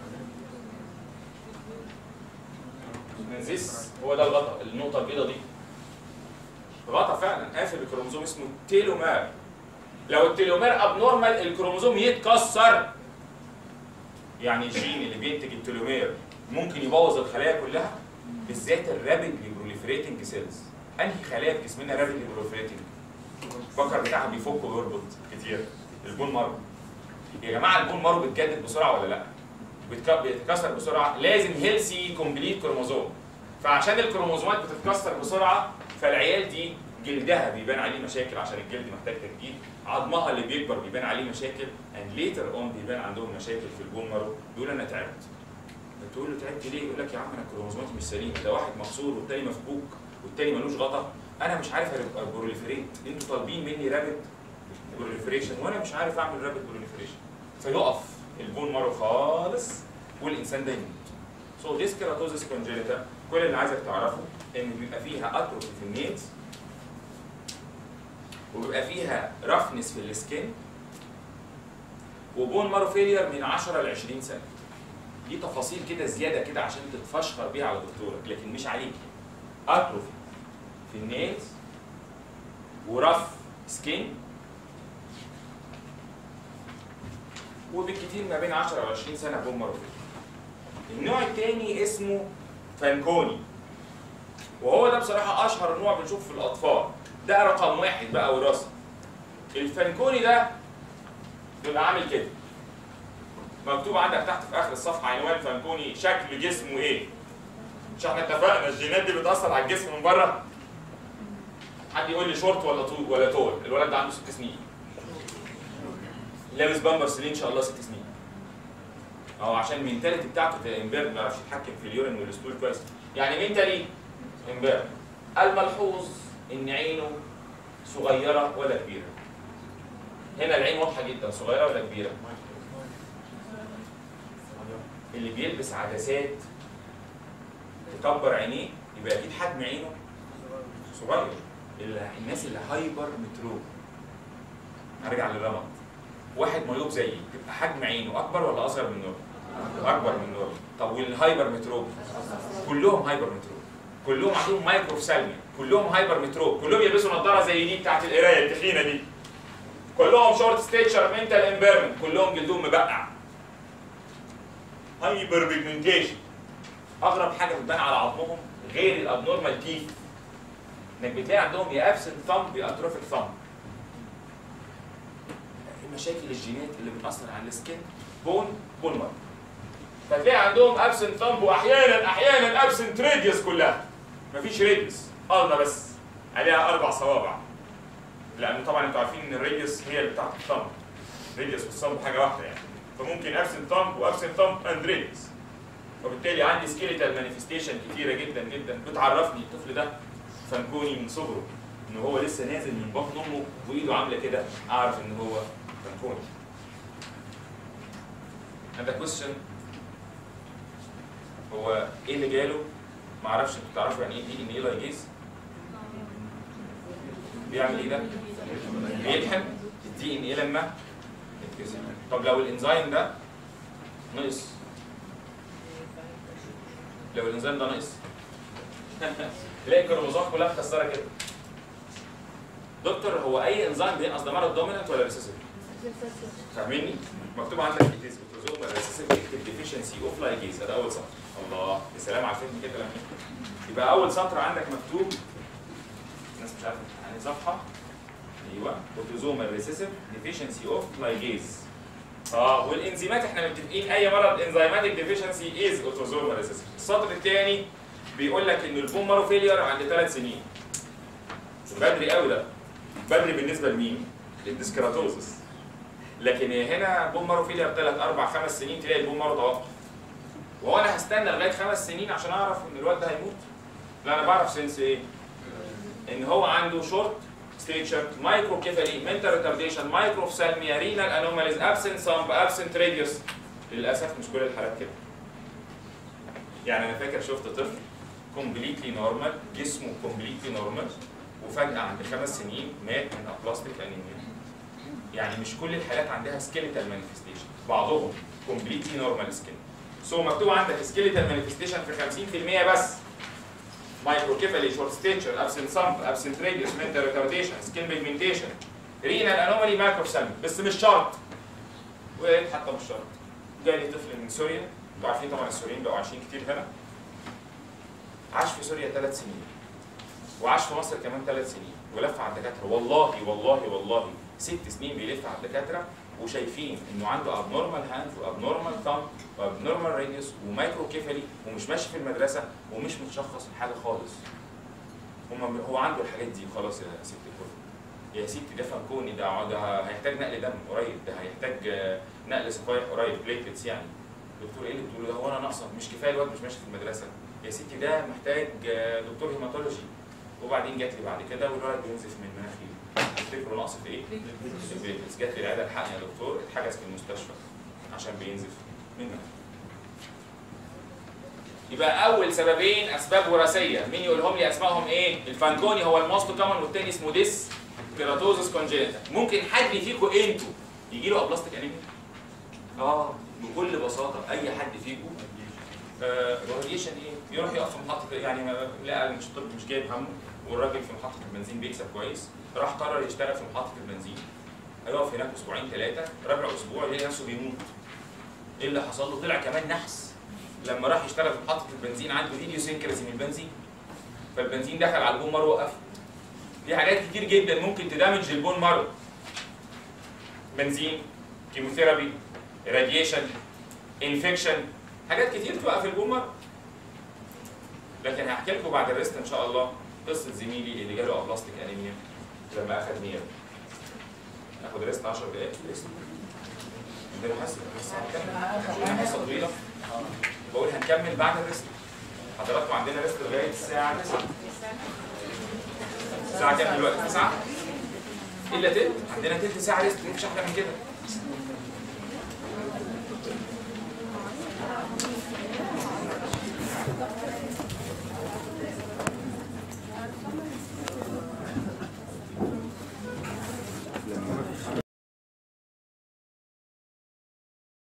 منزيس هو ده الغطا النقطه البيضاء دي غطا فعلا قافل الكروموسوم اسمه تيلومير لو التيلومير ابنورمال الكروموسوم يتكسر يعني الجين اللي بينتج التيلومير ممكن يبوظ الخلايا كلها بالذات الرابيدلي بروليفريتنج سيلز انهي خلايا في جسمنا رابيدلي بروليفريتنج البكر بتاعها بيفك ويربط كتير البون مارو يا جماعه البون مارو بيتجدد بسرعه ولا لا بيتك- بيتكسر بسرعه لازم هيلسي كومبليت كروموزوم فعشان الكروموزومات بتتكسر بسرعه فالعيال دي جلدها بيبان عليه مشاكل عشان الجلد محتاج تجديد عظمها اللي بيكبر بيبان عليه مشاكل اند ليتر اون بيبان عندهم مشاكل في البون مارو بيقول انا تعبت بتقول له تعبت ليه؟ يقول لك يا عم انا كروموزوماتي مش سليمه ده واحد مكسور والتاني مفكوك والتاني ملوش غطا انا مش عارف ابقى بروليفريت انتوا طالبين مني رابد بروليفريشن وانا مش عارف اعمل رابد بروليفريشن فيقف البون مارو خالص والانسان ده يموت سو ديس كيراتوزيس كونجينيتا كل اللي عايزك تعرفه ان بيبقى فيها اتروفي في النيلز وبيبقى فيها رفنس في السكين وبون مارو فيلير من 10 ل 20 سنه دي تفاصيل كده زياده كده عشان تتفشخر بيها على دكتورك لكن مش عليك اتروفي في النيلز ورف سكين وبالكتير ما بين 10 و 20 سنه بون مارو فيلير النوع الثاني اسمه فانكوني وهو ده بصراحه اشهر نوع بنشوفه في الاطفال ده رقم واحد بقى وراثه الفانكوني ده بيبقى عامل كده مكتوب عندك تحت في اخر الصفحه عنوان فانكوني شكل جسمه ايه مش احنا اتفقنا الجينات دي بتاثر على الجسم من بره حد يقول لي شورت ولا طول ولا طول الولد ده عنده ست سنين لابس بامبرز ليه ان شاء الله ست سنين اه عشان المينتاليتي بتاعته امبارح ما بيعرفش يتحكم في اليورين والستول كويس يعني مينتالي امبارح الملحوظ ان عينه صغيره ولا كبيره هنا العين واضحه جدا صغيره ولا كبيره اللي بيلبس عدسات تكبر عينيه يبقى اكيد حجم عينه صغير ال- الناس اللي هايبر متروب هرجع للرمد واحد ميوب زيي تبقى حجم عينه اكبر ولا اصغر من نور اكبر من نور طب والهايبر متروب كلهم هايبر متروب كلهم عندهم مايكروفسالميا كلهم هايبر متروب كلهم يلبسوا نظاره زي دي بتاعت القرايه التخينه دي كلهم شورت ستيتشر منتال امبيرمنت كلهم جلدهم مبقع هايبر بيجمنتيشن اغرب حاجه بتبان على عظمهم غير الابنورمال تيث انك بتلاقي عندهم يا ابسنت ثامب يا اتروفيك ثامب مشاكل الجينات اللي بتاثر على السكين بون بون مارك فتلاقي عندهم ابسنت ثامب واحيانا احيانا ابسنت راديوس كلها مفيش راديوس قلنا بس عليها اربع صوابع لان طبعا انتوا عارفين ان الراديوس هي اللي بتاعت الثامب راديوس والثامب حاجه واحده يعني فممكن ابسنت ثامب وابسنت ثامب اند راديوس وبالتالي عندي سكيليتال مانيفستيشن كتيره جدا جدا بتعرفني الطفل ده فانكوني من صغره ان هو لسه نازل من بطن امه وايده عامله كده اعرف ان هو فانكوني هذا كويستشن هو ايه اللي جاله؟ ما اعرفش انتوا تعرفوا يعني ايه دي ان ايه لايجيز؟ بيعمل ايه ده؟ بيلحم الدي ان ايه لما يتكسر طب لو الانزيم ده نقص لو الانزيم ده نقص تلاقي الكروموزوم كلها مكسره كده دكتور هو اي انزيم بينقص ده مرض دومينانت ولا ريسيسيف؟ فاهميني؟ مكتوب عندك الكيس اوتوزوم ريسيسيف اكتب ديفيشنسي اوف لايجيز ده اول سطر الله يا سلام على الفهم كده لما يبقى اول سطر عندك مكتوب الناس مش عارفه يعني صفحه ايوه اوتوزوم ريسيسيف ديفيشنسي اوف لايجيز اه والانزيمات احنا متفقين اي مرض انزيماتيك ديفيشنسي از اوتوزوم ريسيسيف السطر الثاني بيقول لك ان البون مارو فيلير عند ثلاث سنين بدري قوي ده بدري بالنسبه لمين؟ للديسكراتوزس لكن هنا بون مارو فيلير ثلاث اربع خمس سنين تلاقي البون مارو توقف وهو انا هستنى لغايه خمس سنين عشان اعرف ان الواد ده هيموت؟ لا انا بعرف سنس ايه؟ ان هو عنده شورت ستيتشر مايكرو كيفالي منتال ريتارديشن مايكرو فسالميا رينال انوماليز ابسنت سامب ابسنت راديوس للاسف مش كل الحالات كده يعني انا فاكر شفت طفل كومبليتلي نورمال جسمه كومبليتلي نورمال وفجاه عند خمس سنين مات من ابلاستيك انيميا يعني مش كل الحالات عندها سكيليتال مانيفستيشن بعضهم كومبليتلي نورمال سكين سو مكتوب عندك سكيليتال مانيفستيشن في 50% بس مايكروكيفالي شورت ستيتشر ابسنت سامب ابسنت راديوس منتال ريتارديشن سكين بيجمنتيشن رينال انومالي ماكرو سامب بس مش شرط وقالت حتى مش شرط جالي طفل من سوريا انتوا عارفين طبعا السوريين بقوا عايشين كتير هنا عاش في سوريا ثلاث سنين وعاش في مصر كمان ثلاث سنين ولف على الدكاتره والله والله والله ست سنين بيلف على الدكاتره وشايفين انه عنده ابنورمال هاند وابنورمال ثامب وابنورمال راديوس ومايكرو كيفالي ومش ماشي في المدرسه ومش متشخص حاجه خالص هم هو عنده الحاجات دي خلاص يا ست الكل يا ستي ده فانكوني ده ده هيحتاج نقل دم قريب ده هيحتاج آه، نقل صفائح قريب بليتلتس يعني دكتور ايه اللي بتقوله ده هو انا ناقصه مش كفايه الواد مش ماشي في المدرسه يا ستي ده محتاج آه، دكتور هيماتولوجي وبعدين جات لي بعد كده والولد بينزف من مناخيره تفتكروا ناقص في ايه؟ البليتلتس جات لي العياده الحقني يا دكتور اتحجز في المستشفى عشان بينزف من مناخيره يبقى اول سببين اسباب وراثيه مين يقولهم لي اسمائهم ايه الفانكوني هو الموست كومن والتاني اسمه ديس كيراتوزس كونجينيتا ممكن حد فيكم انتوا يجي له ابلاستيك انيميا اه بكل بساطه اي حد فيكم آه راديشن ايه يروح يقف في محطه يعني ما- لا مش الطب مش جايب همه والراجل في محطه البنزين بيكسب كويس راح قرر يشتغل في محطه البنزين هيقف هناك اسبوعين ثلاثه رابع اسبوع يلاقي نفسه بيموت ايه اللي حصل له طلع كمان نحس لما راح يشتغل في محطه البنزين عنده ايديوسينكراسي من البنزين فالبنزين دخل على البون مارو وقف في حاجات كتير جدا ممكن تدمج البون مارو بنزين كيموثيرابي راديشن انفكشن حاجات كتير توقف البون مارو لكن هحكي لكم بعد الريست ان شاء الله قصه زميلي اللي جاله ابلاستيك انيميا لما اخذ نير ناخد ريست 10 دقائق ريست عندنا حصه حصه هنكمل عندنا حصه طويله بقول هنكمل بعد الريست حضراتكم عندنا ريست لغايه الساعه 9 الساعه كام دلوقتي 9 الا تلت عندنا تلت ساعه ريست مفيش احلى من كده